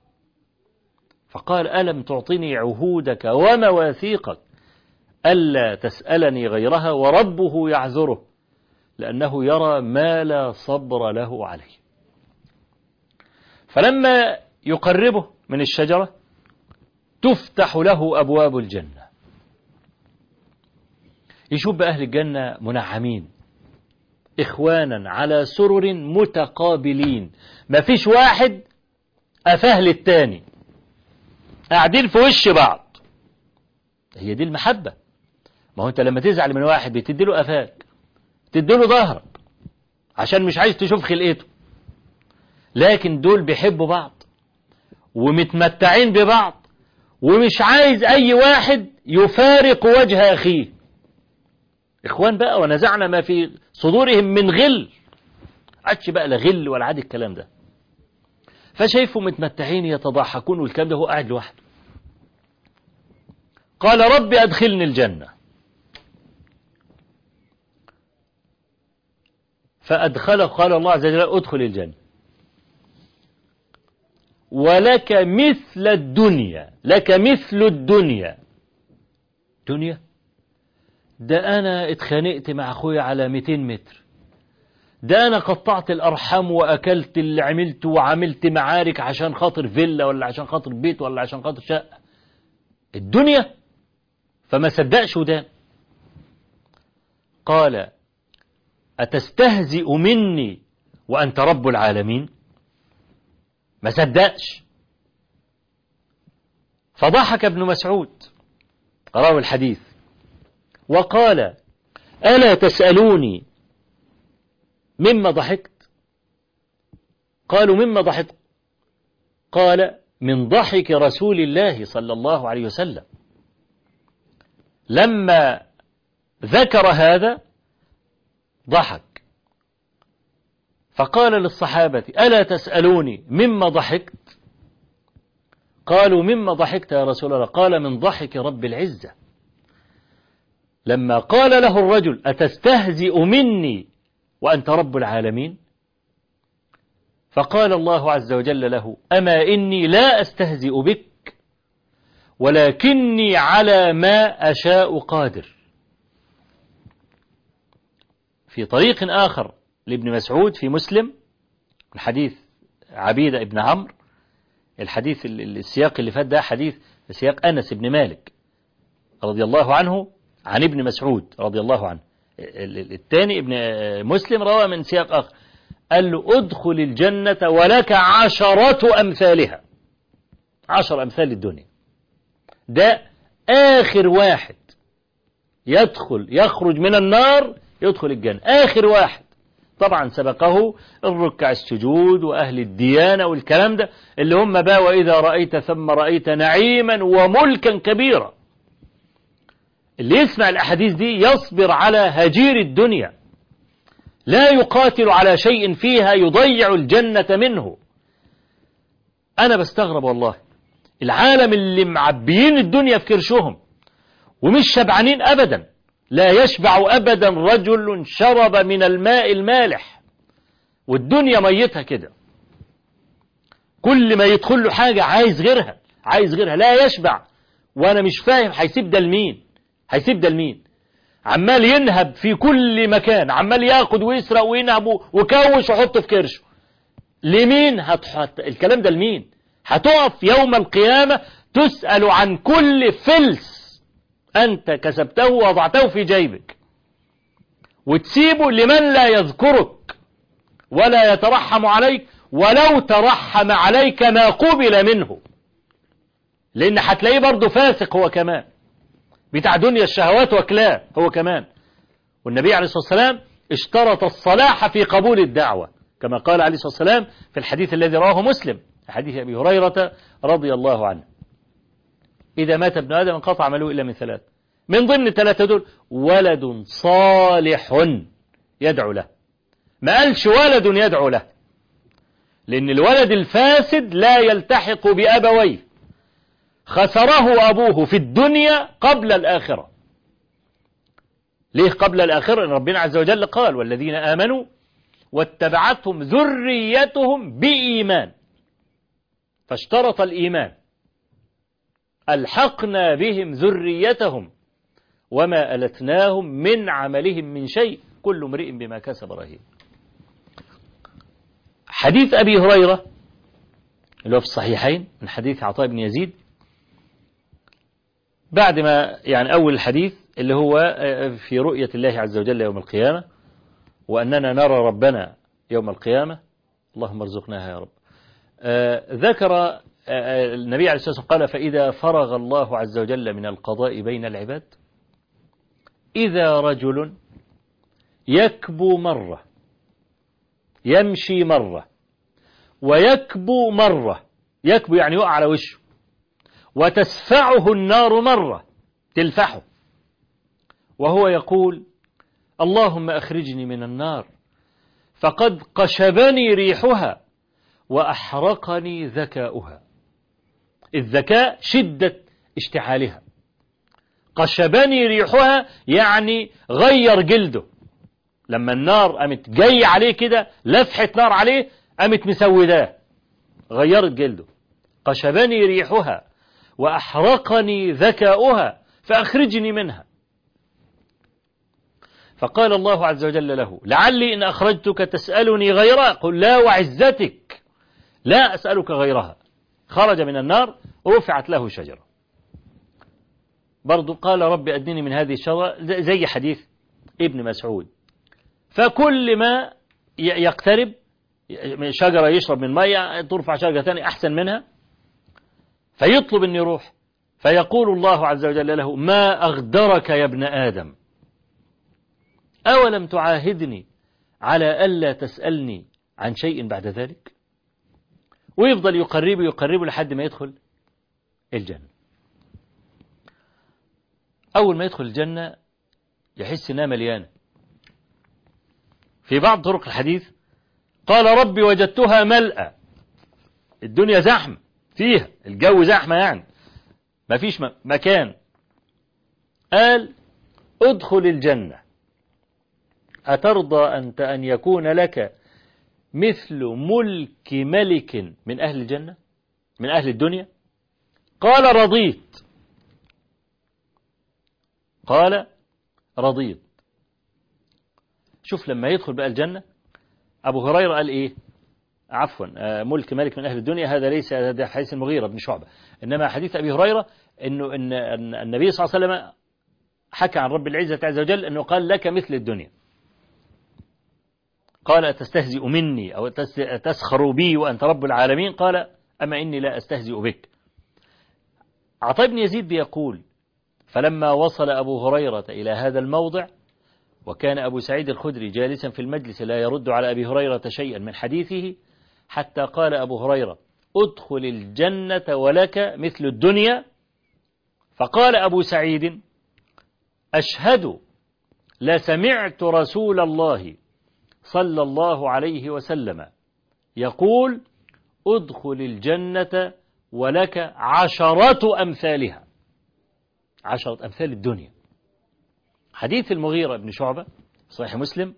فقال ألم تعطني عهودك ومواثيقك ألا تسألني غيرها وربه يعذره لأنه يرى ما لا صبر له عليه فلما يقربه من الشجرة تفتح له أبواب الجنة يشوف أهل الجنة منعمين إخوانا على سرر متقابلين ما فيش واحد أفاه للتاني قاعدين في وش بعض هي دي المحبة ما هو أنت لما تزعل من واحد بتدي له أفاك تدي له ظهرك عشان مش عايز تشوف خلقته لكن دول بيحبوا بعض ومتمتعين ببعض ومش عايز أي واحد يفارق وجه أخيه إخوان بقى ونزعنا ما في صدورهم من غل عادش بقى لا غل ولا عاد الكلام ده فشايفوا متمتعين يتضاحكون والكلام ده هو قاعد لوحده قال رب أدخلني الجنة فأدخله قال الله عز وجل أدخل الجنة ولك مثل الدنيا لك مثل الدنيا دنيا ده أنا اتخانقت مع أخويا على 200 متر ده أنا قطعت الأرحام وأكلت اللي عملته وعملت معارك عشان خاطر فيلا ولا عشان خاطر بيت ولا عشان خاطر شقة الدنيا فما صدقش ودان قال أتستهزئ مني وأنت رب العالمين ما صدقش فضحك ابن مسعود راوي الحديث وقال ألا تسألوني مما ضحكت قالوا مما ضحكت قال من ضحك رسول الله صلى الله عليه وسلم لما ذكر هذا ضحك فقال للصحابة ألا تسألوني مما ضحكت قالوا مما ضحكت يا رسول الله قال من ضحك رب العزة لما قال له الرجل أتستهزئ مني وأنت رب العالمين فقال الله عز وجل له أما إني لا أستهزئ بك ولكني على ما أشاء قادر في طريق آخر لابن مسعود في مسلم من حديث عبيدة ابن عمرو الحديث السياق اللي فات ده حديث سياق أنس بن مالك رضي الله عنه عن ابن مسعود رضي الله عنه الثاني ابن مسلم روى من سياق آخر قال له ادخل الجنة ولك عشرة أمثالها عشر أمثال الدنيا ده آخر واحد يدخل يخرج من النار يدخل الجنة آخر واحد طبعا سبقه الركع السجود وأهل الديانة والكلام ده اللي هم بقى وإذا رأيت ثم رأيت نعيما وملكا كبيرا اللي يسمع الأحاديث دي يصبر على هجير الدنيا لا يقاتل على شيء فيها يضيع الجنة منه أنا بستغرب والله العالم اللي معبيين الدنيا في كرشهم ومش شبعانين أبدا لا يشبع أبدا رجل شرب من الماء المالح والدنيا ميتها كده كل ما يدخل له حاجة عايز غيرها عايز غيرها لا يشبع وأنا مش فاهم هيسيب ده لمين هيسيب ده لمين عمال ينهب في كل مكان عمال ياخد ويسرق وينهب وكوش ويحط في كرشه لمين هتحط الكلام ده لمين هتقف يوم القيامة تسأل عن كل فلس أنت كسبته ووضعته في جيبك وتسيبه لمن لا يذكرك ولا يترحم عليك ولو ترحم عليك ما قبل منه لأن هتلاقيه برضه فاسق هو كمان بتاع دنيا الشهوات وكلاه هو كمان والنبي عليه الصلاة والسلام اشترط الصلاح في قبول الدعوة كما قال عليه الصلاة والسلام في الحديث الذي رواه مسلم حديث أبي هريرة رضي الله عنه إذا مات ابن آدم انقطع عمله إلا من ثلاث من ضمن الثلاثة دول ولد صالح يدعو له ما قالش ولد يدعو له لأن الولد الفاسد لا يلتحق بأبويه خسره أبوه في الدنيا قبل الآخرة ليه قبل الآخرة إن ربنا عز وجل قال والذين آمنوا واتبعتهم ذريتهم بإيمان فاشترط الإيمان ألحقنا بهم ذريتهم وما ألتناهم من عملهم من شيء كل امرئ بما كسب رهين حديث أبي هريرة اللي هو في الصحيحين من حديث عطاء بن يزيد بعد ما يعني أول الحديث اللي هو في رؤية الله عز وجل يوم القيامة وأننا نرى ربنا يوم القيامة اللهم ارزقناها يا رب ذكر النبي عليه الصلاة والسلام قال فإذا فرغ الله عز وجل من القضاء بين العباد إذا رجل يكبو مرة يمشي مرة ويكبو مرة يكبو يعني يقع على وشه وتسفعه النار مرة تلفحه وهو يقول اللهم أخرجني من النار فقد قشبني ريحها وأحرقني ذكاؤها الذكاء شدة اشتعالها قشبني ريحها يعني غير جلده لما النار قامت جاي عليه كده لفحة نار عليه قامت مسوداه غيرت جلده قشبني ريحها وأحرقني ذكاؤها فأخرجني منها فقال الله عز وجل له لعلي إن أخرجتك تسألني غيرها قل لا وعزتك لا أسألك غيرها خرج من النار رفعت له شجرة برضو قال رب أدني من هذه الشجرة زي حديث ابن مسعود فكل ما يقترب شجرة يشرب من مية ترفع شجرة ثانية أحسن منها فيطلب أن يروح فيقول الله عز وجل له ما أغدرك يا ابن آدم أولم تعاهدني على ألا تسألني عن شيء بعد ذلك ويفضل يقربه يقربه لحد ما يدخل الجنة أول ما يدخل الجنة يحس إنها مليانة في بعض طرق الحديث قال ربي وجدتها ملأى الدنيا زحمة فيها الجو زحمة يعني ما فيش مكان قال ادخل الجنة أترضى أنت أن يكون لك مثل ملك ملك من أهل الجنة من أهل الدنيا قال رضيت قال رضيت شوف لما يدخل بقى الجنة أبو هريرة قال إيه عفوا ملك ملك من أهل الدنيا هذا ليس هذا حديث المغيرة بن شعبة إنما حديث أبي هريرة إنه إن النبي صلى الله عليه وسلم حكى عن رب العزة عز وجل أنه قال لك مثل الدنيا قال أتستهزئ مني أو تسخر بي وأنت رب العالمين قال أما إني لا أستهزئ بك عطاء بن يزيد بيقول فلما وصل أبو هريرة إلى هذا الموضع وكان أبو سعيد الخدري جالسا في المجلس لا يرد على أبي هريرة شيئا من حديثه حتى قال أبو هريرة ادخل الجنة ولك مثل الدنيا فقال أبو سعيد أشهد لسمعت رسول الله صلى الله عليه وسلم يقول ادخل الجنة ولك عشرة أمثالها عشرة أمثال الدنيا حديث المغيرة بن شعبة صحيح مسلم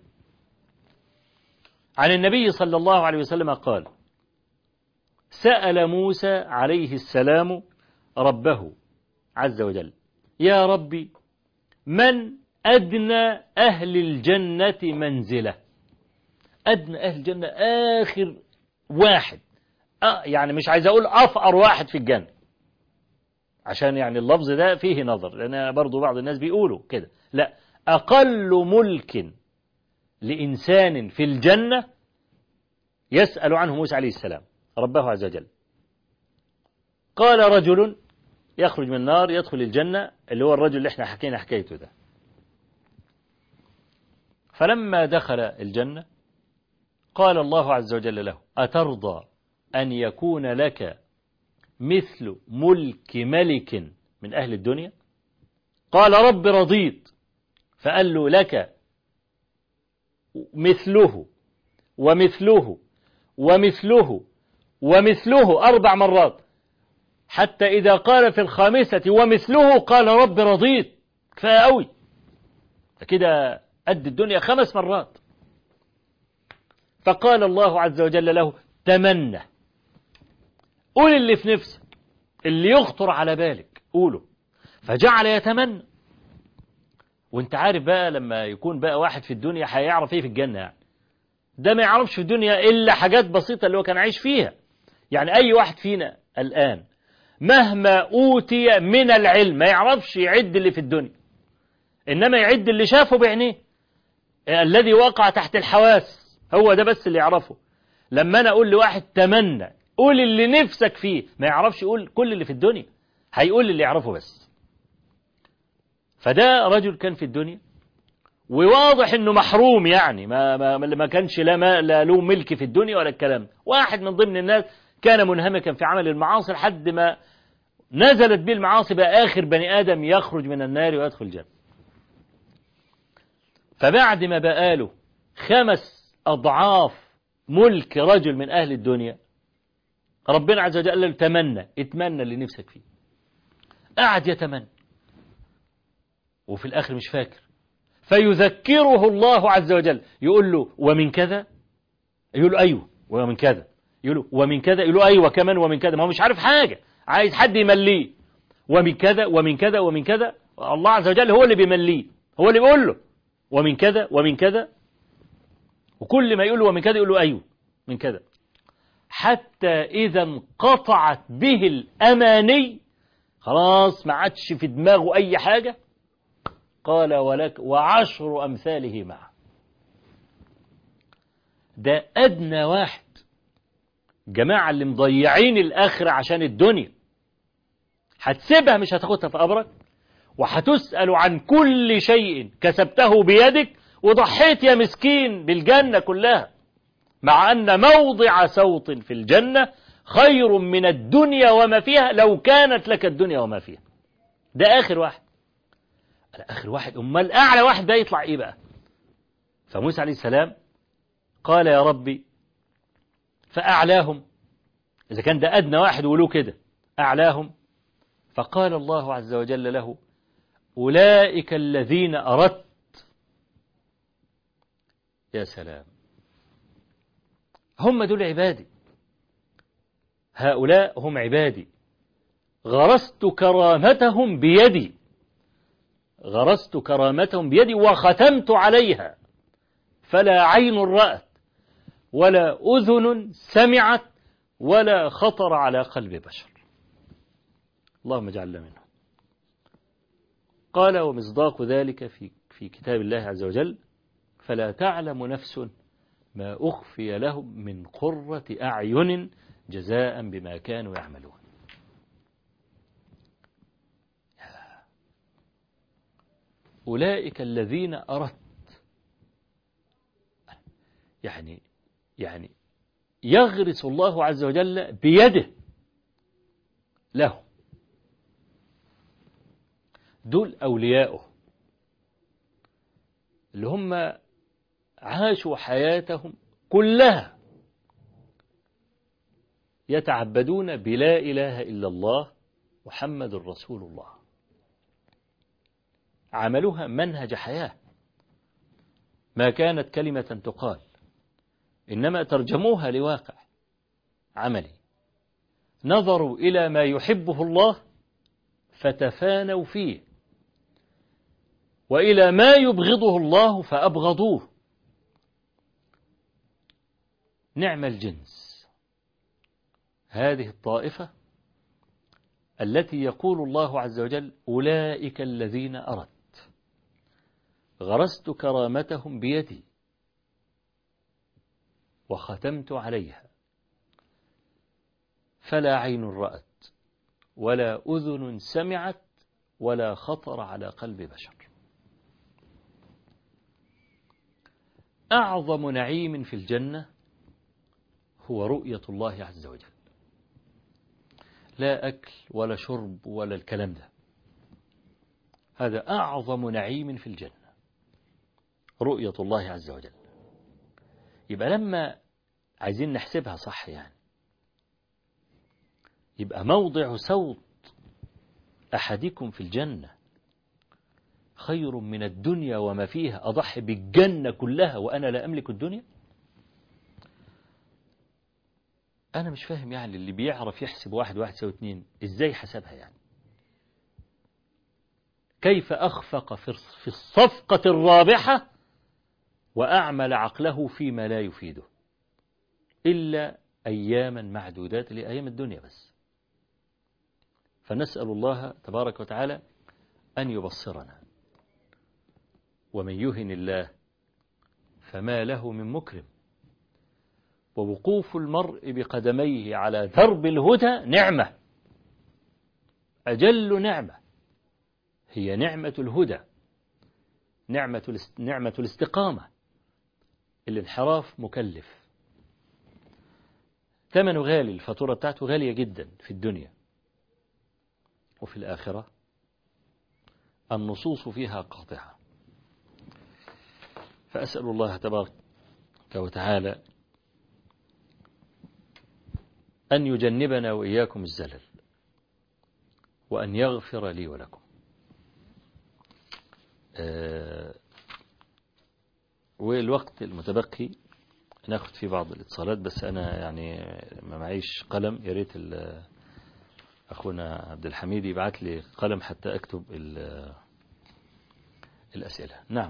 عن النبي صلى الله عليه وسلم قال سأل موسى عليه السلام ربه عز وجل يا ربي من أدنى أهل الجنة منزلة أدنى أهل الجنة آخر واحد أه يعني مش عايز أقول أفقر واحد في الجنة عشان يعني اللفظ ده فيه نظر لأن برضو بعض الناس بيقولوا كده لا أقل ملك لإنسان في الجنة يسأل عنه موسى عليه السلام ربه عز وجل قال رجل يخرج من النار يدخل الجنة اللي هو الرجل اللي احنا حكينا حكايته ده فلما دخل الجنة قال الله عز وجل له أترضى أن يكون لك مثل ملك ملك من أهل الدنيا قال رب رضيت فقال له لك مثله ومثله ومثله ومثله أربع مرات حتى إذا قال في الخامسة ومثله قال رب رضيت كفاية قوي كده قد الدنيا خمس مرات فقال الله عز وجل له تمنى قول اللي في نفسك اللي يخطر على بالك قوله فجعل يتمنى وانت عارف بقى لما يكون بقى واحد في الدنيا هيعرف ايه في الجنة يعني ده ما يعرفش في الدنيا إلا حاجات بسيطة اللي هو كان عايش فيها يعني أي واحد فينا الآن مهما أوتي من العلم ما يعرفش يعد اللي في الدنيا إنما يعد اللي شافه بعينيه الذي وقع تحت الحواس هو ده بس اللي يعرفه لما أنا أقول لواحد تمنى قول اللي نفسك فيه ما يعرفش يقول كل اللي في الدنيا هيقول اللي يعرفه بس فده رجل كان في الدنيا وواضح انه محروم يعني ما ما ما كانش لا ما لا له ملك في الدنيا ولا الكلام واحد من ضمن الناس كان منهمكا في عمل المعاصي لحد ما نزلت به المعاصي بقى اخر بني ادم يخرج من النار ويدخل الجنه فبعد ما بقى له خمس اضعاف ملك رجل من اهل الدنيا ربنا عز وجل قال له تمنى اتمنى اللي نفسك فيه قعد يتمنى وفي الاخر مش فاكر فيذكره الله عز وجل يقول له ومن كذا يقول له أيوه ومن كذا يقولوا ومن كذا يقولوا أيوة كمان ومن كذا ما هو مش عارف حاجة عايز حد يمليه ومن كذا ومن كذا ومن كذا الله عز وجل هو اللي بيمليه هو اللي بيقول له ومن كذا ومن كذا وكل ما يقول له ومن كذا يقول له أيوة من كذا حتى إذا انقطعت به الأماني خلاص ما عادش في دماغه أي حاجة قال ولك وعشر أمثاله معه ده أدنى واحد جماعة اللي مضيعين الآخرة عشان الدنيا هتسيبها مش هتاخدها في قبرك وهتسأل عن كل شيء كسبته بيدك وضحيت يا مسكين بالجنة كلها مع أن موضع سوط في الجنة خير من الدنيا وما فيها لو كانت لك الدنيا وما فيها ده آخر واحد آخر واحد أمال أعلى واحد ده يطلع إيه بقى فموسى عليه السلام قال يا ربي فأعلاهم إذا كان ده أدنى واحد ولو كده أعلاهم فقال الله عز وجل له أولئك الذين أردت يا سلام هم دول عبادي هؤلاء هم عبادي غرست كرامتهم بيدي غرست كرامتهم بيدي وختمت عليها فلا عين رأت ولا أذن سمعت ولا خطر على قلب بشر اللهم اجعلنا منهم قال ومصداق ذلك في في كتاب الله عز وجل فلا تعلم نفس ما أخفي لهم من قرة أعين جزاء بما كانوا يعملون أولئك الذين أردت يعني يعني يغرس الله عز وجل بيده له دول أولياؤه اللي هم عاشوا حياتهم كلها يتعبدون بلا إله إلا الله محمد رسول الله عملوها منهج حياة ما كانت كلمة تقال إنما ترجموها لواقع عملي نظروا إلى ما يحبه الله فتفانوا فيه وإلى ما يبغضه الله فأبغضوه نعم الجنس هذه الطائفة التي يقول الله عز وجل أولئك الذين أردت غرست كرامتهم بيدي وختمت عليها فلا عين رأت ولا أذن سمعت ولا خطر على قلب بشر أعظم نعيم في الجنة هو رؤية الله عز وجل لا أكل ولا شرب ولا الكلام ده هذا أعظم نعيم في الجنة رؤية الله عز وجل يبقى لما عايزين نحسبها صح يعني يبقى موضع صوت أحدكم في الجنة خير من الدنيا وما فيها أضحي بالجنة كلها وأنا لا أملك الدنيا أنا مش فاهم يعني اللي بيعرف يحسب واحد واحد يساوي اتنين إزاي حسبها يعني كيف أخفق في الصفقة الرابحة وأعمل عقله فيما لا يفيده إلا أياما معدودات لأيام الدنيا بس فنسأل الله تبارك وتعالى أن يبصرنا ومن يهن الله فما له من مكرم ووقوف المرء بقدميه على درب الهدى نعمة أجل نعمة هي نعمة الهدى نعمة نعمة الاستقامة الانحراف مكلف ثمنه غالي الفاتورة بتاعته غالية جدا في الدنيا وفي الآخرة النصوص فيها قاطعة فأسأل الله تبارك وتعالى أن يجنبنا وإياكم الزلل وأن يغفر لي ولكم أه والوقت المتبقي ناخد فيه بعض الاتصالات بس أنا يعني ما معيش قلم يا ريت ال- أخونا عبد الحميد يبعت لي قلم حتى أكتب ال- الأسئلة نعم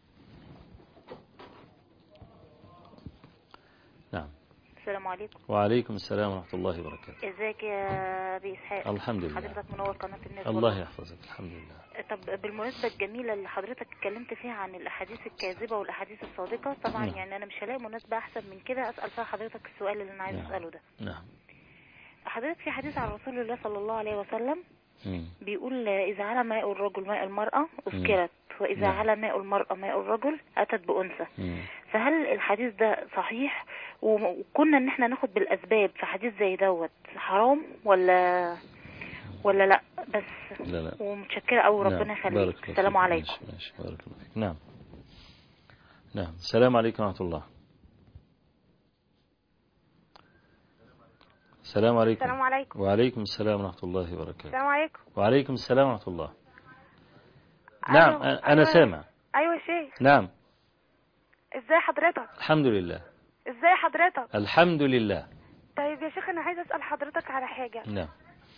نعم السلام عليكم وعليكم السلام ورحمة الله وبركاته ازيك يا ابي اسحاق الحمد لله حضرتك منور قناه الناس الله والله. يحفظك الحمد لله طب بالمناسبه الجميله اللي حضرتك اتكلمت فيها عن الاحاديث الكاذبه والاحاديث الصادقه طبعا نعم. يعني انا مش هلاقي مناسبه احسن من كده اسال فيها حضرتك السؤال اللي انا عايز نعم. اساله ده نعم حضرتك في حديث عن رسول الله صلى الله عليه وسلم مم. بيقول اذا على ماء الرجل ماء المراه اذكرت واذا نعم. على ماء المراه ماء الرجل اتت بانثى مم. فهل الحديث ده صحيح وم- وكنا ان احنا ناخد بالاسباب في حديث زي دوت حرام ولا ولا لا بس لا لا ومتشكره قوي ربنا نعم. يخليك بارك الله السلام فيك. عليكم ماشي ماشي بارك الله فيك نعم نعم السلام عليكم ورحمة الله السلام عليكم السلام عليكم وعليكم السلام ورحمة الله وبركاته السلام عليكم وعليكم السلام ورحمة الله نعم أيوة، أ- أنا أيوة. سامع ايوه يا شيخ نعم ازاي حضرتك الحمد لله ازاي حضرتك الحمد لله طيب يا شيخ انا عايزه اسال حضرتك على حاجه نعم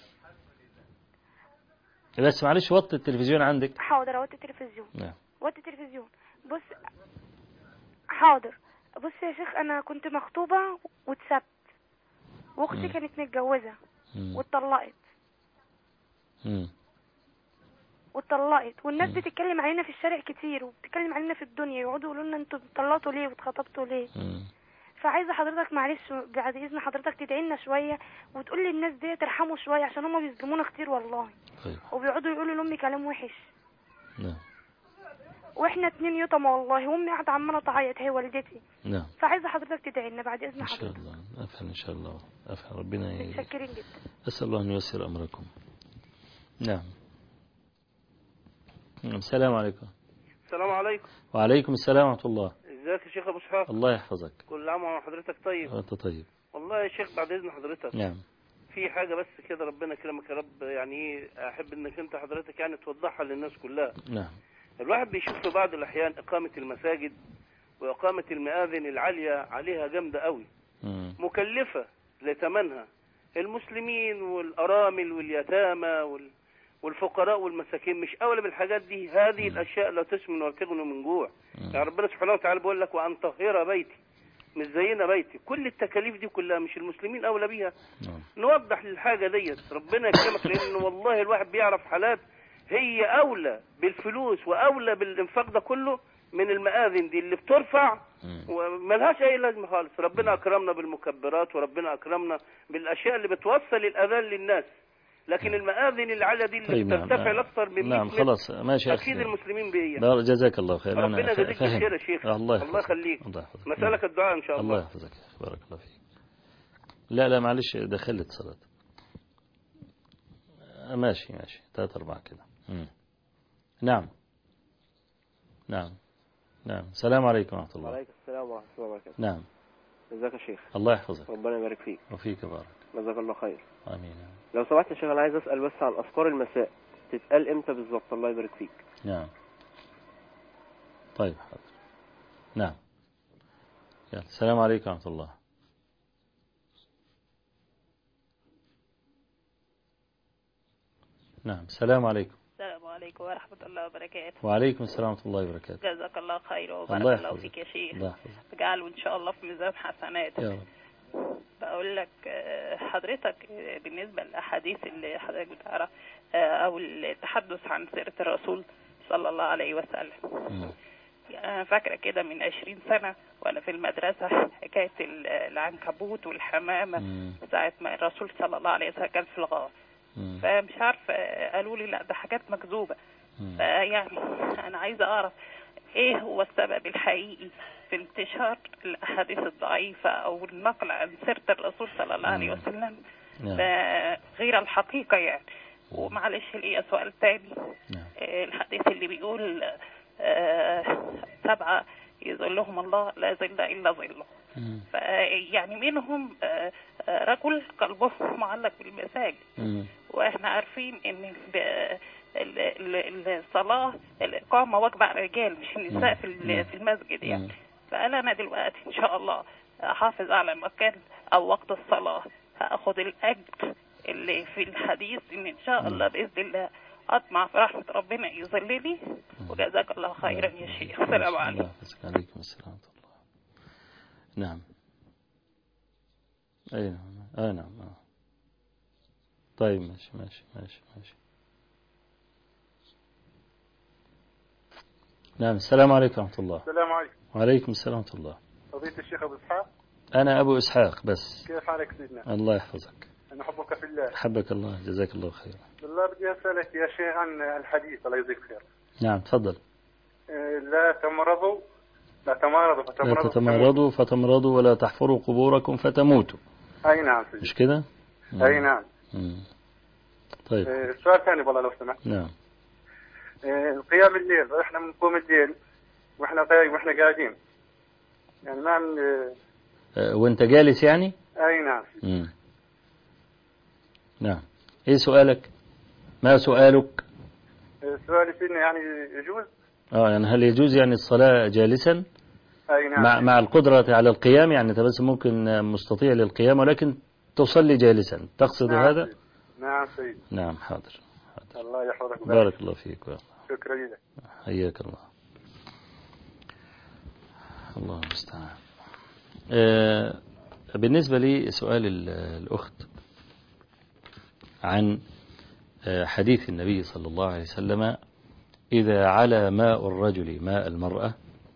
بس معلش وطي التلفزيون عندك حاضر اوطي التلفزيون نعم وطي التلفزيون بص حاضر بص يا شيخ انا كنت مخطوبه واتسبت واختي مم. كانت متجوزه مم. واتطلقت مم. واتطلقت والناس مم. بتتكلم علينا في الشارع كتير وبتتكلم علينا في الدنيا يقعدوا يقولوا لنا انتوا اتطلقتوا ليه واتخطبتوا ليه مم. فعايزه حضرتك معلش بعد اذن حضرتك تدعي لنا شويه وتقول للناس دي ترحموا شويه عشان هم بيظلمونا كتير والله طيب وبيقعدوا يقولوا لامي كلام وحش نعم واحنا اتنين يتامى والله وامي قاعده عماله تعيط هي والدتي نعم فعايزه حضرتك تدعي لنا بعد اذن إن شاء حضرتك الله أفهم إن شاء الله أفهم ربنا ي... متشكرين جدا أسأل الله أن ييسر أمركم نعم نعم. السلام عليكم السلام عليكم وعليكم السلام ورحمة الله ازيك يا شيخ ابو اسحاق الله يحفظك كل عام وحضرتك طيب وأنت طيب والله يا شيخ بعد اذن حضرتك نعم في حاجه بس كده ربنا يكرمك يا رب يعني ايه احب انك انت حضرتك يعني توضحها للناس كلها نعم الواحد بيشوف في بعض الاحيان اقامه المساجد واقامه المآذن العاليه عليها جامده قوي مم. مكلفه لثمنها المسلمين والارامل واليتامى وال والفقراء والمساكين مش اولى بالحاجات دي هذه الاشياء لا تسمن ولا تغني من جوع مم. يعني ربنا سبحانه وتعالى بيقول لك وان طهر بيتي مش زينا بيتي كل التكاليف دي كلها مش المسلمين اولى بيها نعم نوضح للحاجه ديت ربنا يكرمك لان والله الواحد بيعرف حالات هي اولى بالفلوس واولى بالانفاق ده كله من المآذن دي اللي بترفع مم. وملهاش اي لازمه خالص ربنا اكرمنا بالمكبرات وربنا اكرمنا بالاشياء اللي بتوصل الاذان للناس لكن المآذن العاليه دي اللي طيب نعم بترتفع نعم. لاكثر من 100 نعم متر، خلاص ماشي يا اكيد أخي المسلمين بيها بار- جزاك الله خير أنا ربنا ف- يجزيك فهمت. بالخير يا شيخ الله الله يحفظك يخليك الله يحفظك مسألك الدعاء ان شاء الله الله يحفظك يا أخي. بارك الله فيك لا لا معلش دخلت صلاة آه، ماشي ماشي ثلاثة أربعة كده مم. نعم نعم نعم السلام عليكم ورحمة الله وعليكم السلام ورحمة الله وبركاته نعم ازيك يا شيخ الله يحفظك ربنا يبارك فيك وفيك بارك جزاك الله خير آمين لو سمحت يا شيخ انا عايز اسال بس عن اذكار المساء تتقال امتى بالظبط الله يبارك فيك نعم طيب حاضر نعم يلا السلام عليكم ورحمة الله نعم السلام عليكم السلام عليكم ورحمة الله وبركاته وعليكم السلام ورحمة الله وبركاته جزاك الله خير الله وبارك الله يحفظك. فيك يا شيخ الله يحفظك اجعله إن شاء الله في ميزان حسناتك يا رب بقول لك آه، حضرتك آه، بالنسبة للأحاديث اللي حضرتك بتعرف آه، أو التحدث عن سيرة الرسول صلى الله عليه وسلم مم. أنا فاكرة كده من عشرين سنة وأنا في المدرسة حكاية ال- العنكبوت والحمامة مم. ساعة ما الرسول صلى الله عليه وسلم كان في الغار مم. فمش عارفة آه، قالوا لي لا ده حاجات مكذوبة مم. فيعني أنا عايزة أعرف إيه هو السبب الحقيقي في انتشار الأحاديث الضعيفة أو النقل عن سيرة الرسول صلى الله عليه مم. وسلم نعم ف- غير الحقيقة يعني ومعلش ليا سؤال تاني نعم آه، الحديث اللي بيقول آه، سبعة يظلهم الله لا ظل إلا ظله مم. فيعني منهم آه، آه، رجل قلبه معلق بالمساجد مم. واحنا عارفين ان ال- ال- ال- الصلاة الإقامة واجبة على الرجال مش النساء في مم. ال- في المسجد مم. يعني فقال انا دلوقتي ان شاء الله احافظ على مكان او وقت الصلاه هاخد الاجر اللي في الحديث ان ان شاء الله باذن الله اطمع في رحمه ربنا يظللي وجزاك الله خيرا يا شيخ السلام عليكم الله يحفظك. عليكم السلام ورحمة الله نعم أي نعم آه نعم آه. طيب ماشي ماشي ماشي ماشي نعم السلام عليكم ورحمة الله السلام عليكم وعليكم السلام ورحمة الله فضيلة الشيخ أبو إسحاق أنا أبو إسحاق بس كيف حالك سيدنا الله يحفظك أنا أحبك في الله حبك الله جزاك الله خيرا بالله بدي أسألك يا شيخ عن الحديث الله يجزيك خير نعم تفضل آه، لا تمرضوا لا تمارضوا لا فتمرضوا تتمردوا فتمرضوا ولا تحفروا قبوركم فتموتوا أي نعم سيدي مش كده؟ مم. أي نعم مم. طيب آه، سؤال ثاني والله لو سمحت نعم آه، قيام الليل احنا بنقوم الليل واحنا قاعدين واحنا قاعدين يعني ما عم آه، أه، وانت جالس يعني اي نعم مم. نعم ايه سؤالك ما سؤالك آه، سؤالي سيدنا يعني يجوز اه يعني هل يجوز يعني الصلاة جالسا اي نعم مع, مع القدرة على القيام يعني انت بس ممكن مستطيع للقيام ولكن تصلي جالسا تقصد نعم هذا سيدي. نعم سيدي نعم حاضر حاضر الله يحفظك ويبارك. بارك الله فيك شكرا لك حياك الله الله المستعان آه، بالنسبة لي سؤال ال- الأخت عن آه، حديث النبي صلى الله عليه وسلم إذا على ماء الرجل ماء المرأة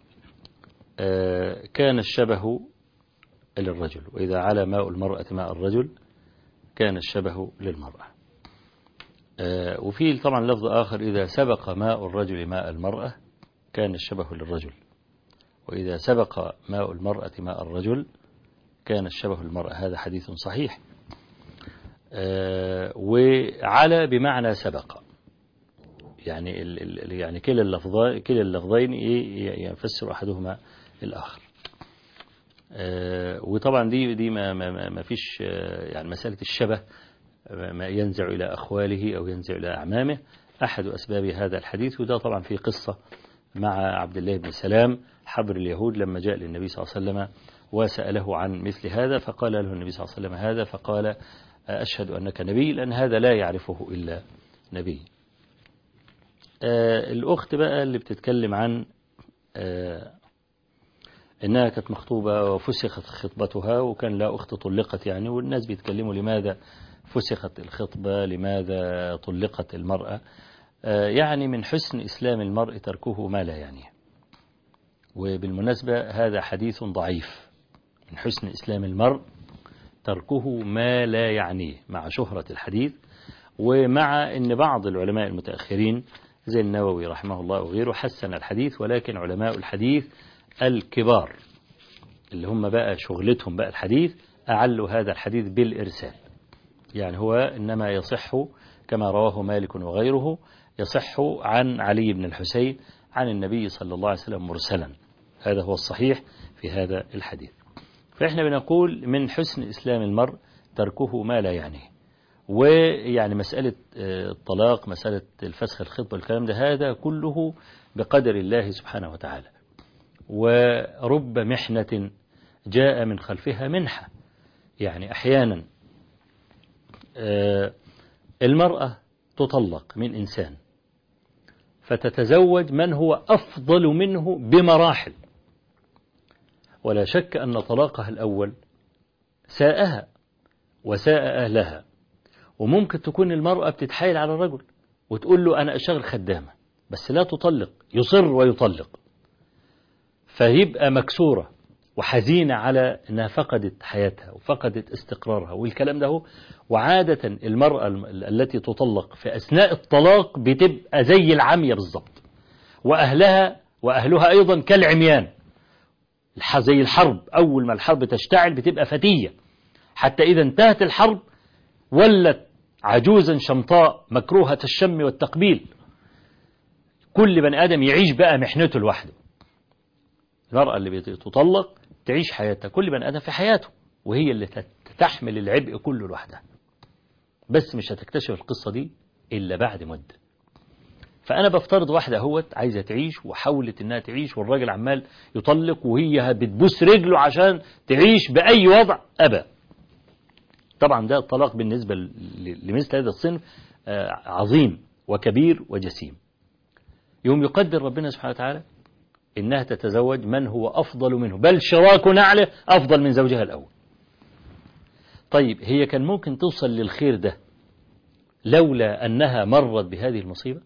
آه، كان الشبه للرجل وإذا على ماء المرأة ماء الرجل كان الشبه للمرأة آه، وفي طبعا لفظ آخر إذا سبق ماء الرجل ماء المرأة كان الشبه للرجل وإذا سبق ماء المرأة ماء الرجل كان الشبه للمرأة هذا حديث صحيح آه، وعلى بمعنى سبق يعني ال ال يعني كلا اللفظين كلا اللفظين إيه يفسر أحدهما الآخر آه، وطبعا دي دي ما ما ما- ما فيش آه، يعني مسألة الشبه ما ينزع إلى أخواله أو ينزع إلى أعمامه أحد أسباب هذا الحديث وده طبعا في قصة مع عبد الله بن سلام حبر اليهود لما جاء للنبي صلى الله عليه وسلم وسأله عن مثل هذا فقال له النبي صلى الله عليه وسلم هذا فقال أشهد أنك نبي لأن هذا لا يعرفه إلا نبي آه، الأخت بقى اللي بتتكلم عن آه، إنها كانت مخطوبة وفسخت خطبتها وكان لا أخت طلقت يعني والناس بيتكلموا لماذا فسخت الخطبة لماذا طلقت المرأة آه، يعني من حسن إسلام المرء تركه ما لا يعنيه وبالمناسبة هذا حديث ضعيف من حسن إسلام المرء تركه ما لا يعنيه مع شهرة الحديث ومع أن بعض العلماء المتأخرين زي النووي رحمه الله وغيره حسن الحديث ولكن علماء الحديث الكبار اللي هم بقى شغلتهم بقى الحديث أعلوا هذا الحديث بالإرسال يعني هو إنما يصح كما رواه مالك وغيره يصح عن علي بن الحسين عن النبي صلى الله عليه وسلم مرسلا هذا هو الصحيح في هذا الحديث فإحنا بنقول من حسن إسلام المرء تركه ما لا يعنيه ويعني مسألة آه، الطلاق مسألة الفسخ الخطبة الكلام ده هذا كله بقدر الله سبحانه وتعالى ورب محنة جاء من خلفها منحة يعني أحيانا آه، المرأة تطلق من إنسان فتتزوج من هو أفضل منه بمراحل ولا شك أن طلاقها الأول ساءها وساء أهلها وممكن تكون المرأة بتتحايل على الرجل وتقول له أنا أشتغل خدامة بس لا تطلق يصر ويطلق فيبقى مكسورة وحزينة على أنها فقدت حياتها وفقدت استقرارها والكلام ده هو وعادة المرأة الم- التي تطلق في أثناء الطلاق بتبقى زي العمية بالظبط وأهلها وأهلها أيضا كالعميان الح- زي الحرب أول ما الحرب تشتعل بتبقى فتية حتى إذا انتهت الحرب ولت عجوزا شمطاء مكروهة الشم والتقبيل كل بني آدم يعيش بقى محنته لوحده المرأة اللي بتطلق تعيش حياتها كل بني آدم في حياته وهي اللي تت- تحمل العبء كله لوحدها بس مش هتكتشف القصة دي إلا بعد مدة فأنا بفترض واحدة اهوت عايزة تعيش وحاولت إنها تعيش والراجل عمال يطلق وهي بتبوس رجله عشان تعيش بأي وضع أبى طبعا ده الطلاق بالنسبة ل- لمثل هذا الصنف آه، عظيم وكبير وجسيم يوم يقدر ربنا سبحانه وتعالى إنها تتزوج من هو أفضل منه بل شراك نعله أفضل من زوجها الأول طيب هي كان ممكن توصل للخير ده لولا أنها مرت بهذه المصيبة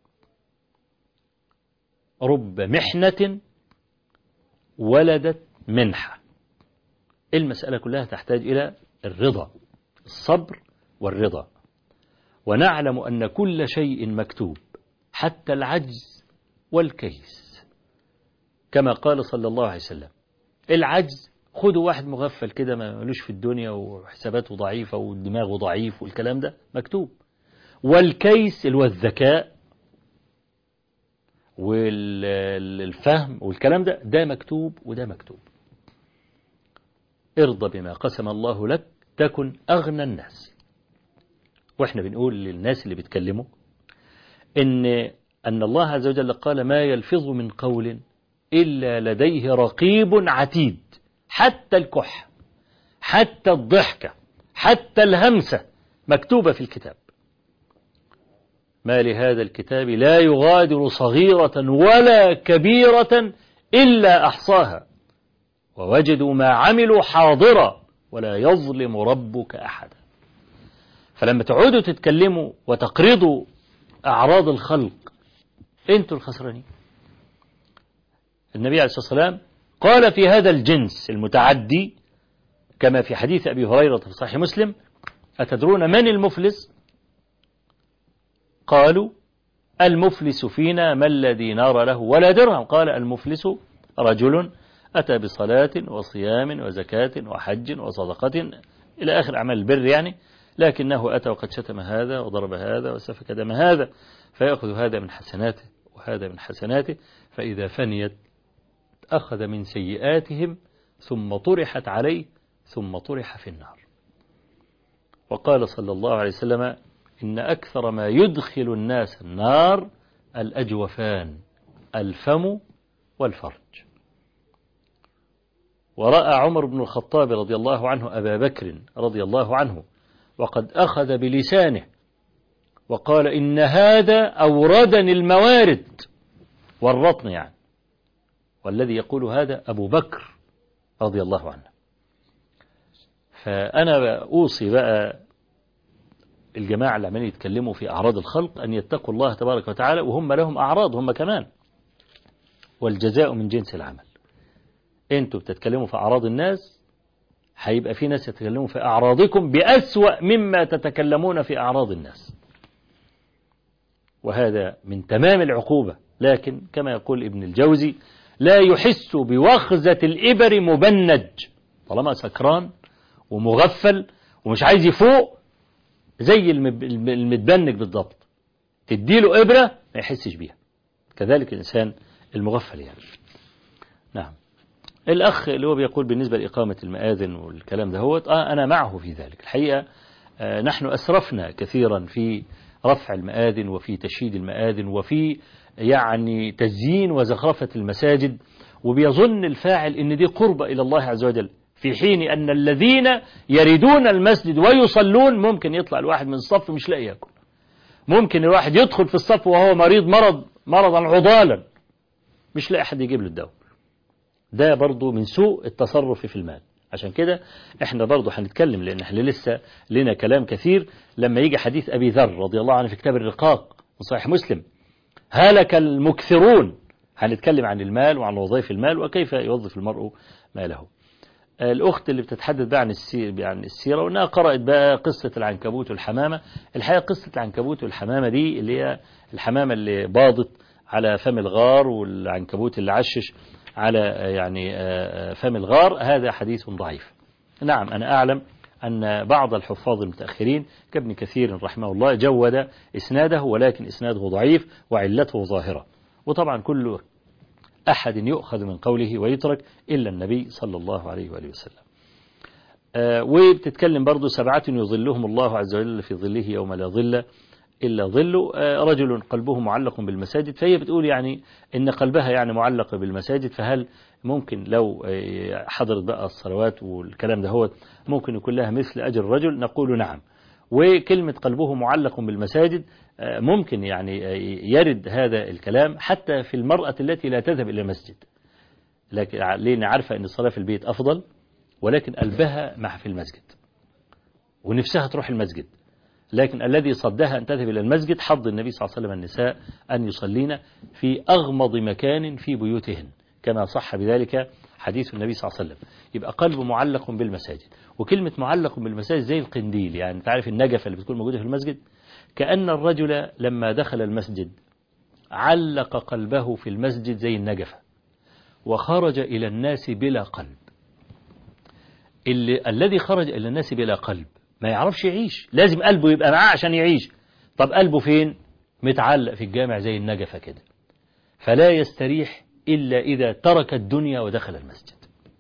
رب محنة ولدت منحة المسألة كلها تحتاج إلى الرضا الصبر والرضا ونعلم أن كل شيء مكتوب حتى العجز والكيس كما قال صلى الله عليه وسلم العجز خدوا واحد مغفل كده ما ملوش في الدنيا وحساباته ضعيفة ودماغه ضعيف والكلام ده مكتوب والكيس اللي هو الذكاء والفهم والكلام ده ده مكتوب وده مكتوب ارضى بما قسم الله لك تكن أغنى الناس واحنا بنقول للناس اللي بيتكلموا ان ان الله عز وجل قال ما يلفظ من قول الا لديه رقيب عتيد حتى الكح حتى الضحكه حتى الهمسه مكتوبه في الكتاب ما لهذا الكتاب لا يغادر صغيره ولا كبيره الا احصاها ووجدوا ما عملوا حاضرا ولا يظلم ربك احدا فلما تقعدوا تتكلموا وتقرضوا أعراض الخلق أنتوا الخسرانين النبي عليه الصلاة والسلام قال في هذا الجنس المتعدي كما في حديث أبي هريرة في صحيح مسلم أتدرون من المفلس قالوا المفلس فينا من لا دينار له ولا درهم قال المفلس رجل أتى بصلاة وصيام وزكاة وحج وصدقة إلى آخر أعمال البر يعني لكنه أتى وقد شتم هذا وضرب هذا وسفك دم هذا فيأخذ هذا من حسناته وهذا من حسناته فإذا فنيت أخذ من سيئاتهم ثم طرحت عليه ثم طرح في النار وقال صلى الله عليه وسلم إن أكثر ما يدخل الناس النار الأجوفان الفم والفرج ورأى عمر بن الخطاب رضي الله عنه أبا بكر رضي الله عنه وقد أخذ بلسانه وقال إن هذا أوردني الموارد والرطن يعني والذي يقول هذا أبو بكر رضي الله عنه فأنا أوصي بقى الجماعة اللي عمالين يتكلموا في أعراض الخلق أن يتقوا الله تبارك وتعالى وهم لهم أعراض هم كمان والجزاء من جنس العمل انتوا بتتكلموا في أعراض الناس هيبقى في ناس يتكلمون في أعراضكم بأسوأ مما تتكلمون في أعراض الناس وهذا من تمام العقوبة لكن كما يقول ابن الجوزي لا يحس بوخزة الإبر مبنج طالما سكران ومغفل ومش عايز يفوق زي المب- المتبنج بالضبط تديله إبرة ما يحسش بيها كذلك الإنسان المغفل يعني نعم الأخ اللي هو بيقول بالنسبة لإقامة المآذن والكلام ده هو آه أنا معه في ذلك الحقيقة آه نحن أسرفنا كثيرا في رفع المآذن وفي تشييد المآذن وفي يعني تزيين وزخرفة المساجد وبيظن الفاعل ان دي قربة إلى الله عز وجل في حين أن الذين يريدون المسجد ويصلون ممكن يطلع الواحد من الصف مش لاقي ياكل ممكن الواحد يدخل في الصف وهو مريض مرض مرضا عضالا مش لاقي حد يجيب له الدواء ده برضو من سوء التصرف في المال عشان كده احنا برضو هنتكلم لان احنا لسه لنا كلام كثير لما يجي حديث ابي ذر رضي الله عنه في كتاب الرقاق من صحيح مسلم هلك المكثرون هنتكلم عن المال وعن وظائف المال وكيف يوظف المرء ماله الأخت اللي بتتحدث بقى عن السيرة, عن السيرة وإنها قرأت بقى قصة العنكبوت والحمامة الحقيقة قصة العنكبوت والحمامة دي اللي هي الحمامة اللي باضت على فم الغار والعنكبوت اللي عشش على يعني فم الغار هذا حديث ضعيف نعم أنا أعلم أن بعض الحفاظ المتأخرين كابن كثير رحمه الله جود إسناده ولكن إسناده ضعيف وعلته ظاهرة وطبعا كل أحد يؤخذ من قوله ويترك إلا النبي صلى الله عليه وآله وسلم آه وبتتكلم برضو سبعة يظلهم الله عز وجل في ظله يوم لا ظل إلا ظله آه، رجل قلبه معلق بالمساجد فهي بتقول يعني إن قلبها يعني معلق بالمساجد فهل ممكن لو آه، حضرت بقى الصلوات والكلام ده هو ممكن يكون لها مثل أجر الرجل نقول نعم وكلمة قلبه معلق بالمساجد آه، ممكن يعني آه، يرد هذا الكلام حتى في المرأة التي لا تذهب إلى المسجد لكن لأن عارفة أن الصلاة في البيت أفضل ولكن قلبها مع في المسجد ونفسها تروح المسجد لكن الذي صدها أن تذهب إلى المسجد حض النبي صلى الله عليه وسلم النساء أن يصلين في أغمض مكان في بيوتهن كما صح بذلك حديث النبي صلى الله عليه وسلم يبقى قلبه معلق بالمساجد وكلمة معلق بالمساجد زي القنديل يعني تعرف النجفة اللي بتكون موجودة في المسجد كأن الرجل لما دخل المسجد علق قلبه في المسجد زي النجفة وخرج إلى الناس بلا قلب اللي الذي خرج إلى الناس بلا قلب ما يعرفش يعيش لازم قلبه يبقى معاه عشان يعيش طب قلبه فين متعلق في الجامع زي النجفة كده فلا يستريح إلا إذا ترك الدنيا ودخل المسجد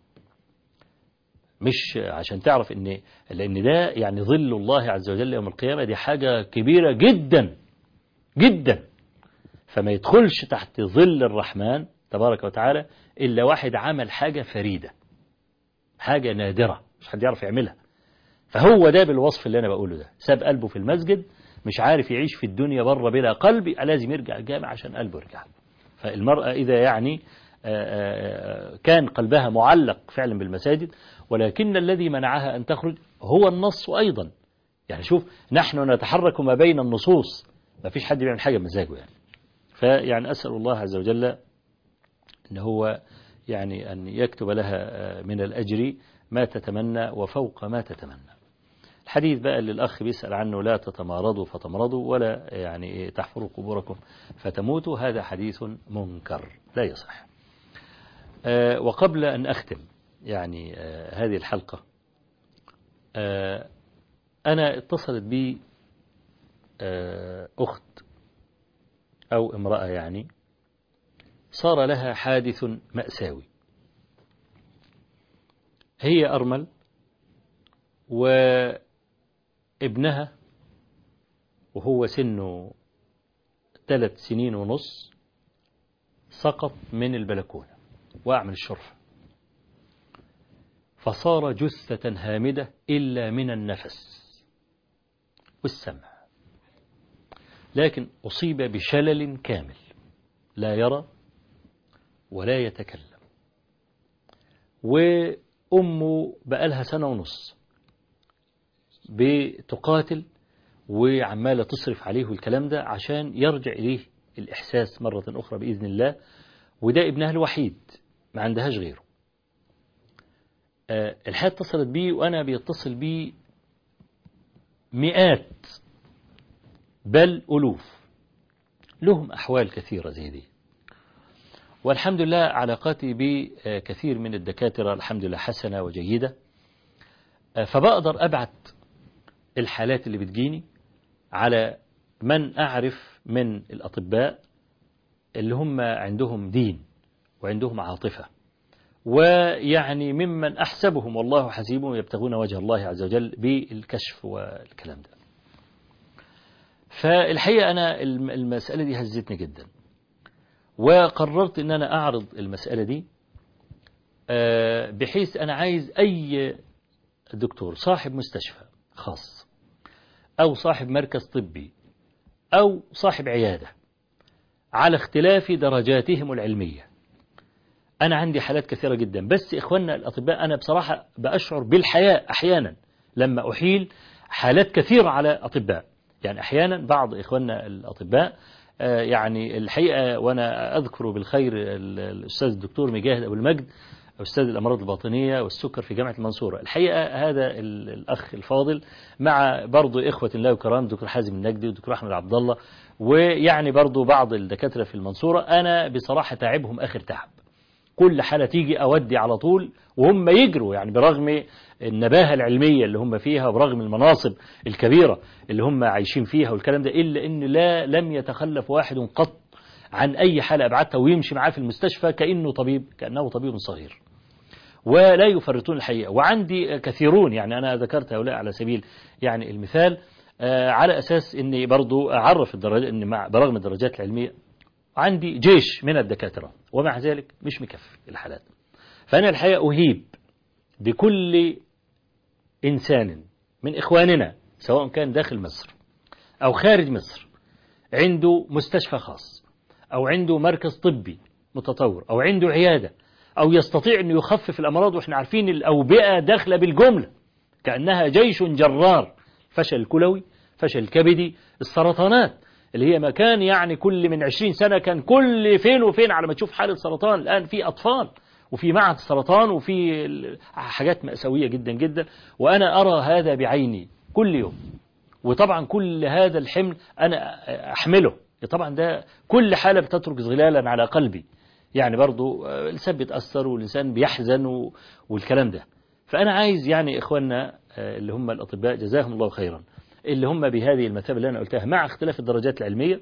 مش عشان تعرف ان لان ده يعني ظل الله عز وجل يوم القيامة دي حاجة كبيرة جدا جدا فما يدخلش تحت ظل الرحمن تبارك وتعالى إلا واحد عمل حاجة فريدة حاجة نادرة مش حد يعرف يعملها فهو ده بالوصف اللي أنا بقوله ده ساب قلبه في المسجد مش عارف يعيش في الدنيا بره بلا قلب لازم يرجع الجامع عشان قلبه يرجع فالمرأة إذا يعني كان قلبها معلق فعلا بالمساجد ولكن الذي منعها أن تخرج هو النص أيضا يعني شوف نحن نتحرك ما بين النصوص ما فيش حد بيعمل حاجة بمزاجه يعني فيعني أسأل الله عز وجل أن هو يعني أن يكتب لها من الأجر ما تتمنى وفوق ما تتمنى الحديث بقى اللي الأخ بيسأل عنه لا تتمارضوا فتمرضوا ولا يعني تحفروا قبوركم فتموتوا هذا حديث منكر لا يصح أه وقبل أن أختم يعني أه هذه الحلقة أه أنا اتصلت بي أخت أو امرأة يعني صار لها حادث مأساوي هي أرمل وابنها وهو سنه ثلاث سنين ونص سقط من البلكونة وقع من الشرفة فصار جثة هامدة إلا من النفس والسمع لكن أصيب بشلل كامل لا يرى ولا يتكلم وأمه بقالها سنة ونص بتقاتل وعمالة تصرف عليه الكلام ده عشان يرجع إليه الإحساس مرة أخرى بإذن الله وده ابنها الوحيد ما عندهاش غيره أه الحياة اتصلت بيه وأنا بيتصل بيه مئات بل ألوف لهم أحوال كثيرة زي دي والحمد لله علاقاتي بكثير من الدكاترة الحمد لله حسنة وجيدة فبقدر أبعت الحالات اللي بتجيني على من أعرف من الأطباء اللي هم عندهم دين وعندهم عاطفة ويعني ممن أحسبهم والله حسيبهم يبتغون وجه الله عز وجل بالكشف والكلام ده فالحقيقة أنا المسألة دي هزتني جدا وقررت أن أنا أعرض المسألة دي بحيث أنا عايز أي دكتور صاحب مستشفى خاص أو صاحب مركز طبي أو صاحب عيادة على اختلاف درجاتهم العلمية أنا عندي حالات كثيرة جدا بس إخواننا الأطباء أنا بصراحة بأشعر بالحياء أحيانا لما أحيل حالات كثيرة على أطباء يعني أحيانا بعض إخواننا الأطباء يعني الحقيقة وأنا أذكر بالخير الأستاذ الدكتور مجاهد أبو المجد أستاذ الأمراض الباطنية والسكر في جامعة المنصورة الحقيقة هذا الأخ الفاضل مع برضو إخوة الله وكرام دكتور حازم النجدي ودكتور أحمد عبد الله ويعني برضو بعض الدكاترة في المنصورة أنا بصراحة تعبهم آخر تعب كل حالة تيجي أودي على طول وهم يجروا يعني برغم النباهة العلمية اللي هم فيها وبرغم المناصب الكبيرة اللي هم عايشين فيها والكلام ده إلا إن لا لم يتخلف واحد قط عن أي حالة أبعتها ويمشي معاه في المستشفى كأنه طبيب كأنه طبيب صغير ولا يفرطون الحقيقة وعندي كثيرون يعني أنا ذكرت هؤلاء على سبيل يعني المثال آه، على أساس أني برضو أعرف الدرجات أن مع برغم الدرجات العلمية عندي جيش من الدكاترة ومع ذلك مش مكفي الحالات فأنا الحقيقة أهيب بكل إنسان من إخواننا سواء كان داخل مصر أو خارج مصر عنده مستشفى خاص أو عنده مركز طبي متطور أو عنده عيادة أو يستطيع أن يخفف الأمراض وإحنا عارفين الأوبئة داخلة بالجملة كأنها جيش جرار فشل الكلوي فشل الكبدي السرطانات اللي هي مكان يعني كل من 20 سنة كان كل فين وفين على ما تشوف حالة سرطان الآن في أطفال وفي معهد السرطان وفي ال- حاجات مأساوية جدا جدا وأنا أرى هذا بعيني كل يوم وطبعا كل هذا الحمل أنا أحمله طبعا ده كل حالة بتترك ظلالا على قلبي يعني برضو آه، الإنسان بيتأثر والإنسان بيحزن و- والكلام ده فأنا عايز يعني إخواننا آه، اللي هم الأطباء جزاهم الله خيرا اللي هم بهذه المثابة اللي أنا قلتها مع اختلاف الدرجات العلمية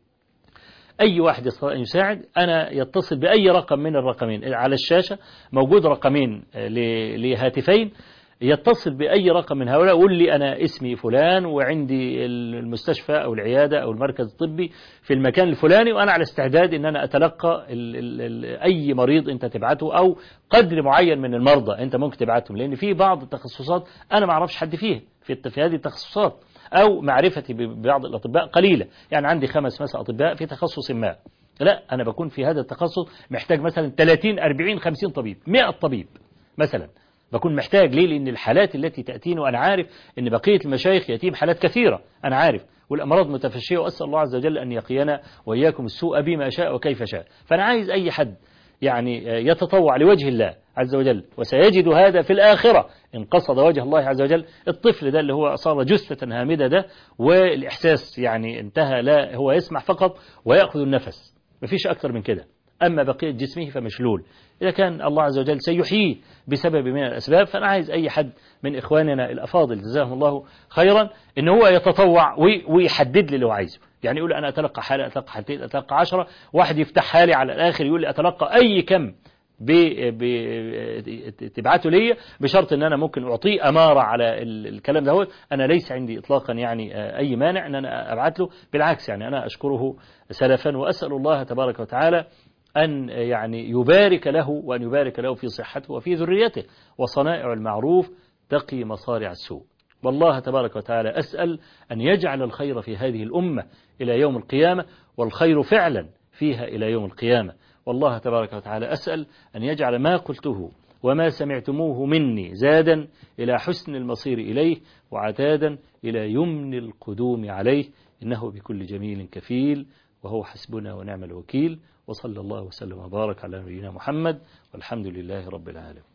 أي واحد يستطيع أن يساعد أنا يتصل بأي رقم من الرقمين على الشاشة موجود رقمين آه، ل- لهاتفين يتصل بأي رقم من هؤلاء ويقول لي أنا اسمي فلان وعندي المستشفى أو العيادة أو المركز الطبي في المكان الفلاني وأنا على استعداد أن أنا أتلقى ال ال ال أي مريض أنت تبعته أو قدر معين من المرضى أنت ممكن تبعتهم لأن في بعض التخصصات أنا ما أعرفش حد فيها في الت- في هذه التخصصات أو معرفتي ببعض الأطباء قليلة يعني عندي خمس مثلا أطباء في تخصص ما لا أنا بكون في هذا التخصص محتاج مثلا 30 40 50 طبيب 100 طبيب مثلا بكون محتاج ليه لأن الحالات التي تأتيني وأنا عارف أن بقية المشايخ يأتيهم حالات كثيرة أنا عارف والأمراض متفشية وأسأل الله عز وجل أن يقينا وإياكم السوء بما شاء وكيف شاء فأنا عايز أي حد يعني يتطوع لوجه الله عز وجل وسيجد هذا في الآخرة إن قصد وجه الله عز وجل الطفل ده اللي هو صار جثة هامدة ده والإحساس يعني انتهى لا هو يسمع فقط ويأخذ النفس مفيش أكثر من كده أما بقية جسمه فمشلول إذا كان الله عز وجل سيحييه بسبب من الأسباب فأنا عايز أي حد من إخواننا الأفاضل جزاهم الله خيرا إن هو يتطوع وي- ويحدد لي اللي هو عايزه يعني يقول أنا أتلقى حالة أتلقى حالتين أتلقى عشرة واحد يفتح حالي على الآخر يقول لي أتلقى أي كم ب- ب- تبعته لي بشرط ان انا ممكن اعطيه اماره على ال- الكلام ده انا ليس عندي اطلاقا يعني آه، اي مانع ان انا ابعت له بالعكس يعني انا اشكره سلفا واسال الله تبارك وتعالى أن يعني يبارك له وأن يبارك له في صحته وفي ذريته وصنائع المعروف تقي مصارع السوء والله تبارك وتعالى أسأل أن يجعل الخير في هذه الأمة إلى يوم القيامة والخير فعلا فيها إلى يوم القيامة والله تبارك وتعالى أسأل أن يجعل ما قلته وما سمعتموه مني زادا إلى حسن المصير إليه وعتادا إلى يمن القدوم عليه إنه بكل جميل كفيل وهو حسبنا ونعم الوكيل وصلى الله وسلم وبارك على نبينا محمد والحمد لله رب العالمين